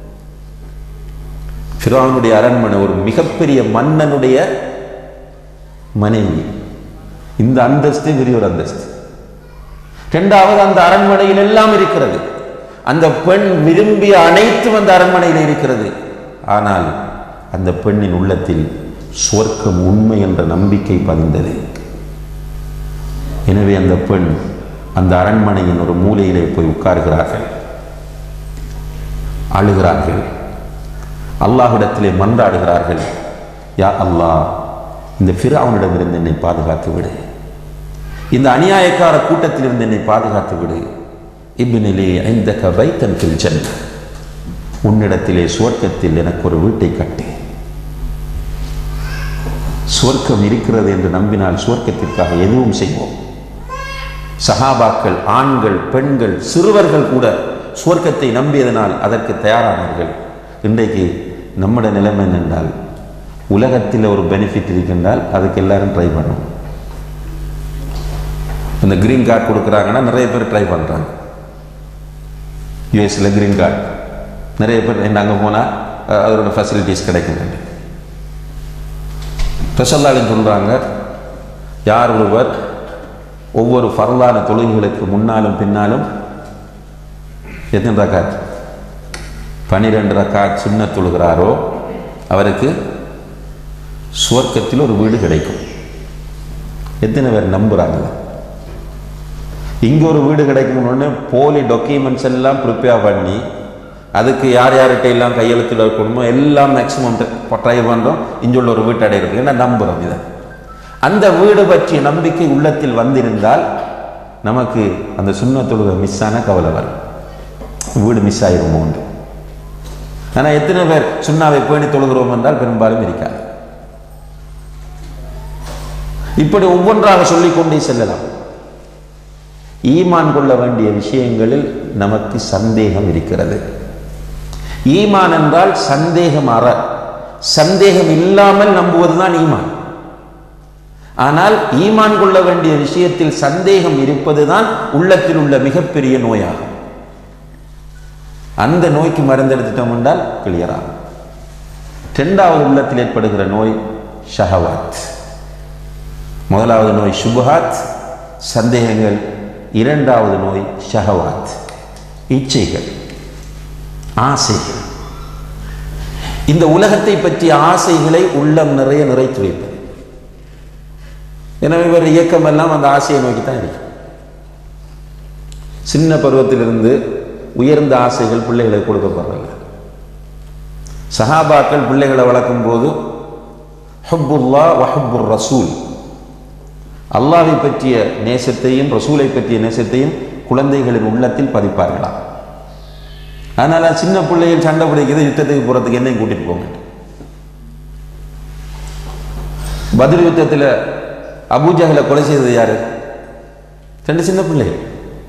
[SPEAKER 1] ஃபிரௌனுடைய அரண்மனை ஒரு மிகப்பெரிய மன்னனுடைய மனைவி இந்த அந்தஸ்து பெரிய ஒரு அந்தஸ்து இரண்டாவது அந்த அரண்மனையில் எல்லாம் இருக்கிறது அந்த பெண் விரும்பிய அனைத்தும் அந்த அரண்மனையில் இருக்கிறது ஆனால் அந்த பெண்ணின் உள்ளத்தில் சொர்க்கம் உண்மை என்ற நம்பிக்கை பதிந்தது எனவே அந்த பெண் அந்த அரண்மனையின் ஒரு மூலையிலே போய் உட்கார்கிறார்கள் அழுகிறார்கள் அல்லாஹ்விடத்திலே மன்றாடுகிறார்கள் யா அல்லாஹ் இந்த ஃபிரௌனிடமிருந்து என்னை பாதுகாத்து விடு இந்த அநியாயக்கார கூட்டத்திலிருந்து என்னை பாதுகாத்து விடு இப்னிலே ஐந்தக பைத்தன் ஃபில் ஜன்ன உன்னிடத்திலே சுவர்க்கத்தில் எனக்கு ஒரு வீட்டை கட்டு சுவர்க்கம் இருக்கிறது என்று நம்பினால் சுவர்க்கத்திற்காக எதுவும் செய்வோம் சஹாபாக்கள் ஆண்கள் பெண்கள் சிறுவர்கள் கூட சுவர்க்கத்தை நம்பியதனால் அதற்கு தயாரானார்கள் இன்றைக்கு நம்முடைய நிலைமை என்னென்றால் உலகத்தில் ஒரு பெனிஃபிட் இருக்கின்றால் அதுக்கு எல்லாரும் ட்ரை பண்ணும் இந்த கிரீன் கார்டு கொடுக்குறாங்கன்னா நிறைய பேர் ட்ரை பண்ணுறாங்க யூஎஸில் கிரீன் கார்டு நிறைய பேர் என்ன அங்கே போனால் அதோட ஃபெசிலிட்டிஸ் கிடைக்கும் ரசல்லாலின் சொல்கிறாங்க யார் ஒருவர் ஒவ்வொரு ஃபரலான தொழுகைகளுக்கு முன்னாலும் பின்னாலும் எத்தனை ரக்காத் பனிரெண்டு ரக்காத் சின்ன தொழுகிறாரோ அவருக்கு சுவர்க்கத்தில் ஒரு வீடு கிடைக்கும் எத்தனை பேர் நம்புறாங்க இங்க ஒரு வீடு கிடைக்கும்னு போலி டாக்குமெண்ட்ஸ் எல்லாம் ப்ரிப்பேர் பண்ணி அதுக்கு யார் யார்கிட்ட எல்லாம் கையெழுத்தில் இருக்கணுமோ எல்லாம் மேக்சிமம் ட்ரை பண்ணுறோம் இங்குள்ள ஒரு வீட்டு அடையிறது ஏன்னா நம்புகிறோம் இதை அந்த வீடு பற்றிய நம்பிக்கை உள்ளத்தில் வந்திருந்தால் நமக்கு அந்த சுண்ண தொழுகை மிஸ் ஆன கவலை வரும் வீடு மிஸ் ஆயிருமோ என்று ஆனால் எத்தனை பேர் சுண்ணாவை பேணி தொழுகிறோம் என்றால் பெரும்பாலும் இருக்காது இப்படி ஒவ்வொன்றாக சொல்லிக்கொண்டே செல்லலாம் ஈமான் கொள்ள வேண்டிய விஷயங்களில் நமக்கு சந்தேகம் இருக்கிறது ஈமான் என்றால் சந்தேகம் அற சந்தேகம் இல்லாமல் நம்புவதுதான் ஈமான் ஆனால் ஈமான் கொள்ள வேண்டிய விஷயத்தில் சந்தேகம் இருப்பதுதான் உள்ளத்தில் உள்ள மிகப்பெரிய நோயாகும் அந்த நோய்க்கு மருந்தெடுத்துட்டோம் என்றால் கிளியராகும் இரண்டாவது உள்ளத்தில் ஏற்படுகிற நோய் ஷஹவாத் முதலாவது நோய் சுபஹாத் சந்தேகங்கள் இரண்டாவது நோய் ஷஹவாத் இச்சைகள் ஆசைகள் இந்த உலகத்தை பற்றிய ஆசைகளை உள்ளம் நிறைய நிறைத்து வைப்பது எனவே இவர் இயக்கம் எல்லாம் அந்த ஆசையை நோக்கி தான் இருக்கு சின்ன பருவத்திலிருந்து உயர்ந்த ஆசைகள் பிள்ளைகளுக்கு கொடுக்கப்படுறதில்ல சஹாபாக்கள் பிள்ளைகளை வளர்க்கும் போது ஹப்புல்லா வஹப்புர் ரசூல் அல்லாவை பற்றிய நேசத்தையும் ரசூலை பற்றிய நேசத்தையும் குழந்தைகளின் உள்ளத்தில் பதிப்பார்களாம் அதனால சின்ன பிள்ளைகள் சண்டை பிடிக்கிறது யுத்தத்துக்கு போறதுக்கு என்னையும் கூட்டிட்டு போங்க பதில் யுத்தத்தில் அபூஜாகளை கொலை செய்தது யாரு ரெண்டு சின்ன பிள்ளைகள்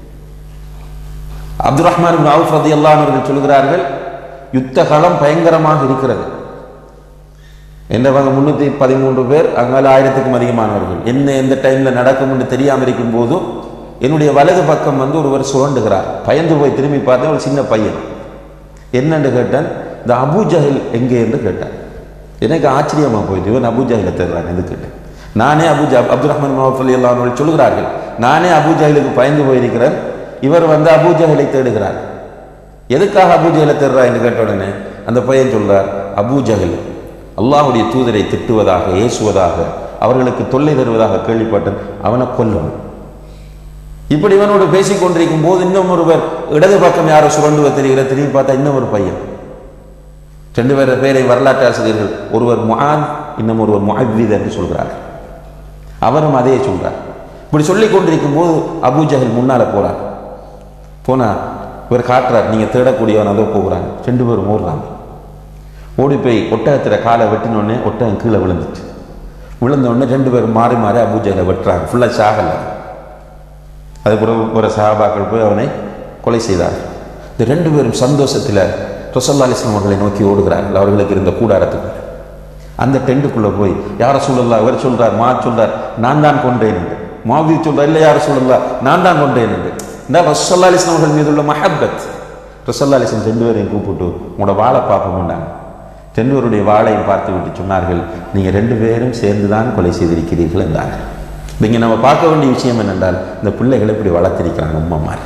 [SPEAKER 1] அப்துல் ரஹ்மான் அவுஃப் ரதி அவர்கள் சொல்கிறார்கள் யுத்த களம் பயங்கரமாக இருக்கிறது என்றவங்க முன்னூத்தி பதிமூன்று பேர் அங்கால ஆயிரத்துக்கும் அதிகமானவர்கள் என்ன எந்த டைம்ல நடக்கும் என்று தெரியாம இருக்கும் போதும் என்னுடைய வலது பக்கம் வந்து ஒருவர் சுரண்டுகிறார் பயந்து போய் திரும்பி பார்த்தேன் ஒரு சின்ன பையன் என்னன்னு கேட்டான் இந்த அபு ஜஹில் எங்கே என்று கேட்டான் எனக்கு ஆச்சரியமா போயிட்டு இவன் அபு ஜஹில தேடுறான் எது கேட்டேன் நானே அபு ஜா அப்துல் ரஹ்மான் மஹஃபலி அவர்கள் சொல்கிறார்கள் நானே அபு ஜஹிலுக்கு பயந்து போயிருக்கிறேன் இவர் வந்து அபு ஜஹிலை தேடுகிறார் எதுக்காக அபு ஜஹிலை தேடுறா என்று கேட்ட உடனே அந்த பையன் சொல்றார் அபு ஜஹில் அல்லாஹுடைய தூதரை திட்டுவதாக ஏசுவதாக அவர்களுக்கு தொல்லை தருவதாக கேள்விப்பட்டேன் அவனை கொல்லணும் இப்படி இவனோடு பேசிக் கொண்டிருக்கும் போது இன்னும் ஒருவர் இடது பக்கம் யாரோ சுரண்டுவ தெரிகிற திரும்பி பார்த்தா இன்னும் ஒரு பையன் ரெண்டு பேர பேரை வரலாற்று ஆசிரியர்கள் ஒருவர் முஆத் இன்னும் ஒருவர் முஅவ்வித் என்று சொல்கிறார் அவரும் அதே சொல்றார் இப்படி சொல்லிக் கொண்டிருக்கும் போது அபூ ஜஹல் முன்னால போறார் போனா இவர் காட்டுறார் நீங்க தேடக்கூடியவன் அதோ போகிறாங்க ரெண்டு பேரும் ஓடுறாங்க ஓடி போய் ஒட்டகத்தில் காலை வெட்டினோடனே ஒட்டகம் கீழே விழுந்துச்சு விழுந்த உடனே ரெண்டு பேரும் மாறி மாறி அபூ ஜஹலை வெட்டுறாங்க ஃபுல்லாக சாகலை அதுக்கப்புறம் ஒரு சஹாபாக்கள் போய் அவனை கொலை செய்தார் இந்த ரெண்டு பேரும் சந்தோஷத்தில் ரசல்லா அலிஸ்லாம் அவர்களை நோக்கி ஓடுகிறார்கள் அவர்களுக்கு இருந்த கூடாரத்துக்கு அந்த டெண்டுக்குள்ளே போய் யார சொல்லலா இவர் சொல்றார் மா சொல்றார் நான் தான் கொண்டேன் என்று மாவி சொல்றார் இல்லை யார சொல்லலா நான் தான் கொண்டேன் என்று இந்த ரசல்லா அலிஸ்லாம் அவர்கள் மீது உள்ள மஹப்பத் ரசல்லா அலிஸ்லாம் ரெண்டு பேரையும் கூப்பிட்டு உங்களோட வாழை பார்ப்போம்னாங்க ரெண்டு பேருடைய வாளையும் பார்த்து விட்டு சொன்னார்கள் நீங்கள் ரெண்டு பேரும் சேர்ந்து தான் கொலை செய்திருக்கிறீர்கள் என்றார்கள் இங்கே நம்ம பார்க்க வேண்டிய விஷயம் என்னென்றால் இந்த பிள்ளைகளை இப்படி வளர்த்திருக்கிறாங்க உம்மமார்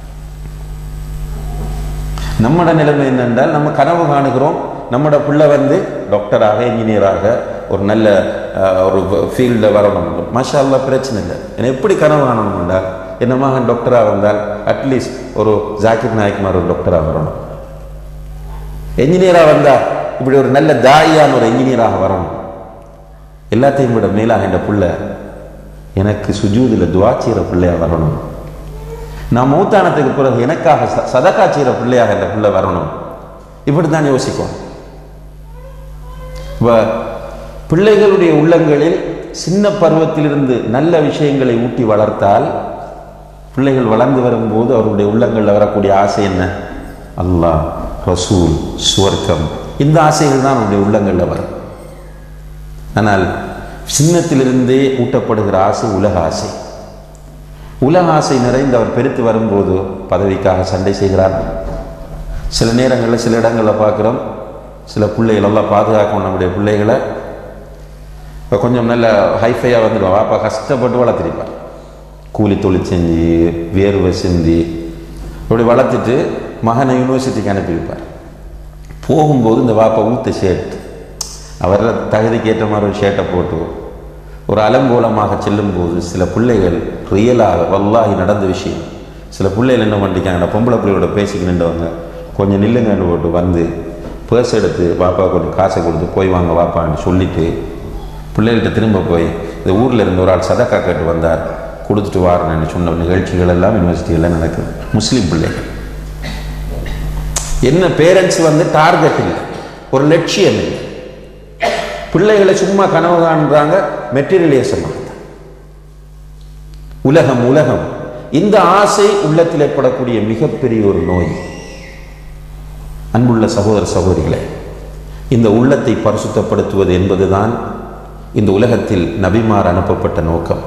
[SPEAKER 1] நம்மட நிலைமை என்னென்றால் நம்ம கனவு காணுகிறோம் நம்மட பிள்ளை வந்து டாக்டராக இன்ஜினியராக ஒரு நல்ல அஹ், ஒரு ஃபீல்டில் வரணும் மாஷா அல்லாஹ் பிரச்சனை இல்லை ஏன்னா எப்படி கனவு காணணும் என்றால் என்ன மகன் டாக்டராக வந்தால் அட்லீஸ்ட் ஒரு ஜாக்கிர் நாயக் மாதிரி ஒரு டாக்டராக வரணும் என்ஜினியராக வந்தால் இப்படி ஒரு நல்ல தாயான ஒரு என்ஜினியராக வரணும் எல்லாத்தையும் விட மேலாக இந்த புள்ள எனக்கு சுஜூதில் துவா செய்கிற பிள்ளையா வரணும் நான் மூத்தானத்துக்கு பிறகு எனக்காக ச- சதக்கா செய்கிற பிள்ளையாக இந்த பிள்ளை வரணும் இப்படி தான் யோசிக்கும் இப்ப பிள்ளைகளுடைய உள்ளங்களில் சின்ன பருவத்திலிருந்து நல்ல விஷயங்களை ஊட்டி வளர்த்தால் பிள்ளைகள் வளர்ந்து வரும்போது அவருடைய உள்ளங்களில் வரக்கூடிய ஆசை என்ன அல்லாஹ் ரசூல் சுவர்க்கம் இந்த ஆசைகள் தான் அவருடைய உள்ளங்களில் வரும் ஆனால் சின்னத்திலிருந்தே ஊட்டப்படுகிற ஆசை உலக ஆசை உலக ஆசை நிறைந்து அவர் பெருத்து வரும்போது பதவிக்காக சண்டை செய்கிறார் சில நேரங்களில் சில இடங்களில் பார்க்குறோம் சில பிள்ளைகள் எல்லாம் பாதுகாக்கணும் நம்முடைய பிள்ளைகளை இப்போ கொஞ்சம் நல்ல ஹைஃபையாக வந்துடுவோம் வாப்பா கஷ்டப்பட்டு வளர்த்திருப்பார் கூலி தொழில் செஞ்சு வேர்வை சிந்தி இப்படி வளர்த்துட்டு மகனை யூனிவர்சிட்டிக்கு அனுப்பியிருப்பார் போகும்போது இந்த வாப்பா ஊத்த ஷர்ட் அவர் தகுதிக்கு ஏற்ற மாதிரி ஒரு ஷர்ட்டை போட்டு ஒரு அலங்கோலமாக செல்லும்போது சில பிள்ளைகள் ரியலாக வல்லாகி நடந்த விஷயம் சில பிள்ளைகள் என்ன பண்ணிட்டாங்க பொம்பளை பிள்ளையோட பேசிக்கு நின்றவங்க கொஞ்சம் நில்லுங்கன்னு போட்டு வந்து பேர்ஸ் எடுத்து பாப்பா கொஞ்சம் காசை கொடுத்து போய் வாங்க வாப்பான்னு சொல்லிட்டு பிள்ளைகள்கிட்ட திரும்ப போய் இந்த ஊரில் இருந்த ஒரு ஆள் சதக்கா கேட்டு வந்தார் கொடுத்துட்டு வாரேன்னு சொன்ன நிகழ்ச்சிகள் எல்லாம் யூனிவர்சிட்டியில் நடக்குது முஸ்லீம் பிள்ளைகள் என்ன பேரண்ட்ஸ் வந்து டார்கெட் இல்லை ஒரு லட்சியம் இல்லை பிள்ளைகளை சும்மா கனவு காண்றாங்க மெட்டீரியலிசமாக உலகம் உலகம் இந்த ஆசை உள்ளத்தில் ஏற்படக்கூடிய மிகப்பெரிய ஒரு நோய் அன்புள்ள சகோதர சகோதரிகளே இந்த உள்ளத்தை பரிசுத்தப்படுத்துவது என்பதுதான் இந்த உலகத்தில் நபிமார் அனுப்பப்பட்ட நோக்கம்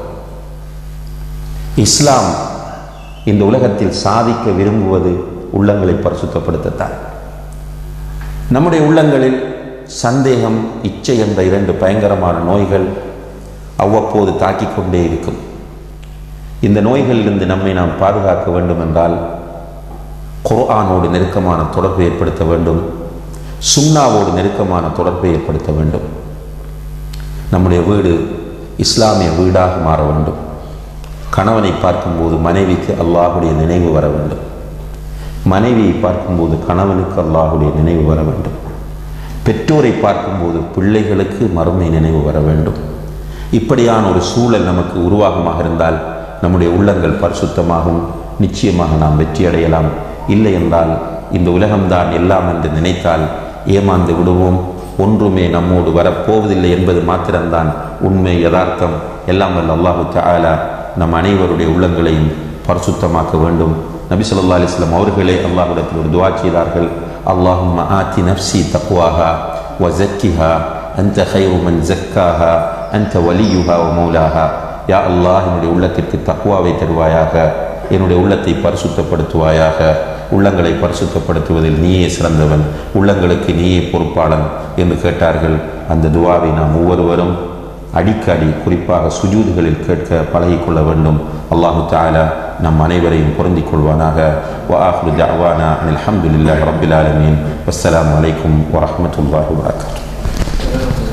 [SPEAKER 1] இஸ்லாம் இந்த உலகத்தில் சாதிக்க விரும்புவது உள்ளங்களை பரிசுத்தப்படுத்தத்தான் நம்முடைய உள்ளங்களில் சந்தேகம் இச்சை என்ற இரண்டு பயங்கரமான நோய்கள் அவ்வப்போது தாக்கிக் கொண்டே இருக்கும் இந்த நோய்களிலிருந்து நம்மை நாம் பாதுகாக்க வேண்டும் என்றால் குர்ஆனோடு நெருக்கமான தொடர்பை ஏற்படுத்த வேண்டும் சுன்னாவோடு நெருக்கமான தொடர்பை ஏற்படுத்த வேண்டும் நம்முடைய வீடு இஸ்லாமிய வீடாக மாற வேண்டும் கணவனை பார்க்கும்போது மனைவிக்கு அல்லாஹுடைய நினைவு வர வேண்டும் மனைவியை பார்க்கும்போது கணவனுக்கு அல்லாஹுடைய நினைவு வர வேண்டும் பெற்றோரை பார்க்கும்போது பிள்ளைகளுக்கு மறுமை நினைவு வர வேண்டும் இப்படியான ஒரு சூழல் நமக்கு உருவாகமாக இருந்தால் நம்முடைய உள்ளங்கள் பரிசுத்தமாகும் நிச்சயமாக நாம் வெற்றி அடையலாம் இல்லை என்றால் இந்த உலகம்தான் எல்லாம் என்று நினைத்தால் ஏமாந்து விடுவோம் ஒன்றுமே நம்மோடு வரப்போவதில்லை என்பது மாத்திரம்தான் உண்மை யதார்த்தம் எல்லாம் வல்ல அல்லாஹு தஆலா நம் அனைவருடைய உள்ளங்களையும் பரிசுத்தமாக்க வேண்டும் நபி ஸல்லல்லாஹு அலைஹி வஸல்லம் அவர்களே அல்லாஹ்விடத்தில் ஒரு துஆ செய்தார்கள் அல்லாஹும்ம ஆத்தி நஃப்ஸி தக்வாஹா வ ஜக்கிஹா அன்த கைரு மன் ஜக்காஹா அன்த வலியுஹா வ மௌலாஹா யா அல்லாஹ் என்னுடைய உள்ளத்திற்கு தக்வாவை தருவாயாக என்னுடைய உள்ளத்தை பரிசுத்தப்படுத்துவாயாக உள்ளங்களை பரிசுத்தப்படுத்துவதில் நீயே சிறந்தவன் உள்ளங்களுக்கு நீயே பொறுப்பாளன் என்று கேட்டார்கள் அந்த துவாவை நாம் ஒவ்வொருவரும் அடிக்கடி குறிப்பாக சுஜூதுகளில் கேட்க பழகிக்கொள்ள வேண்டும் அல்லாஹு தாலா நம் அனைவரையும் பொருந்திக் கொள்வானாக وآخر دعوانا أن الحمد لله رب العالمين والسلام عليكم ورحمة الله وبركاته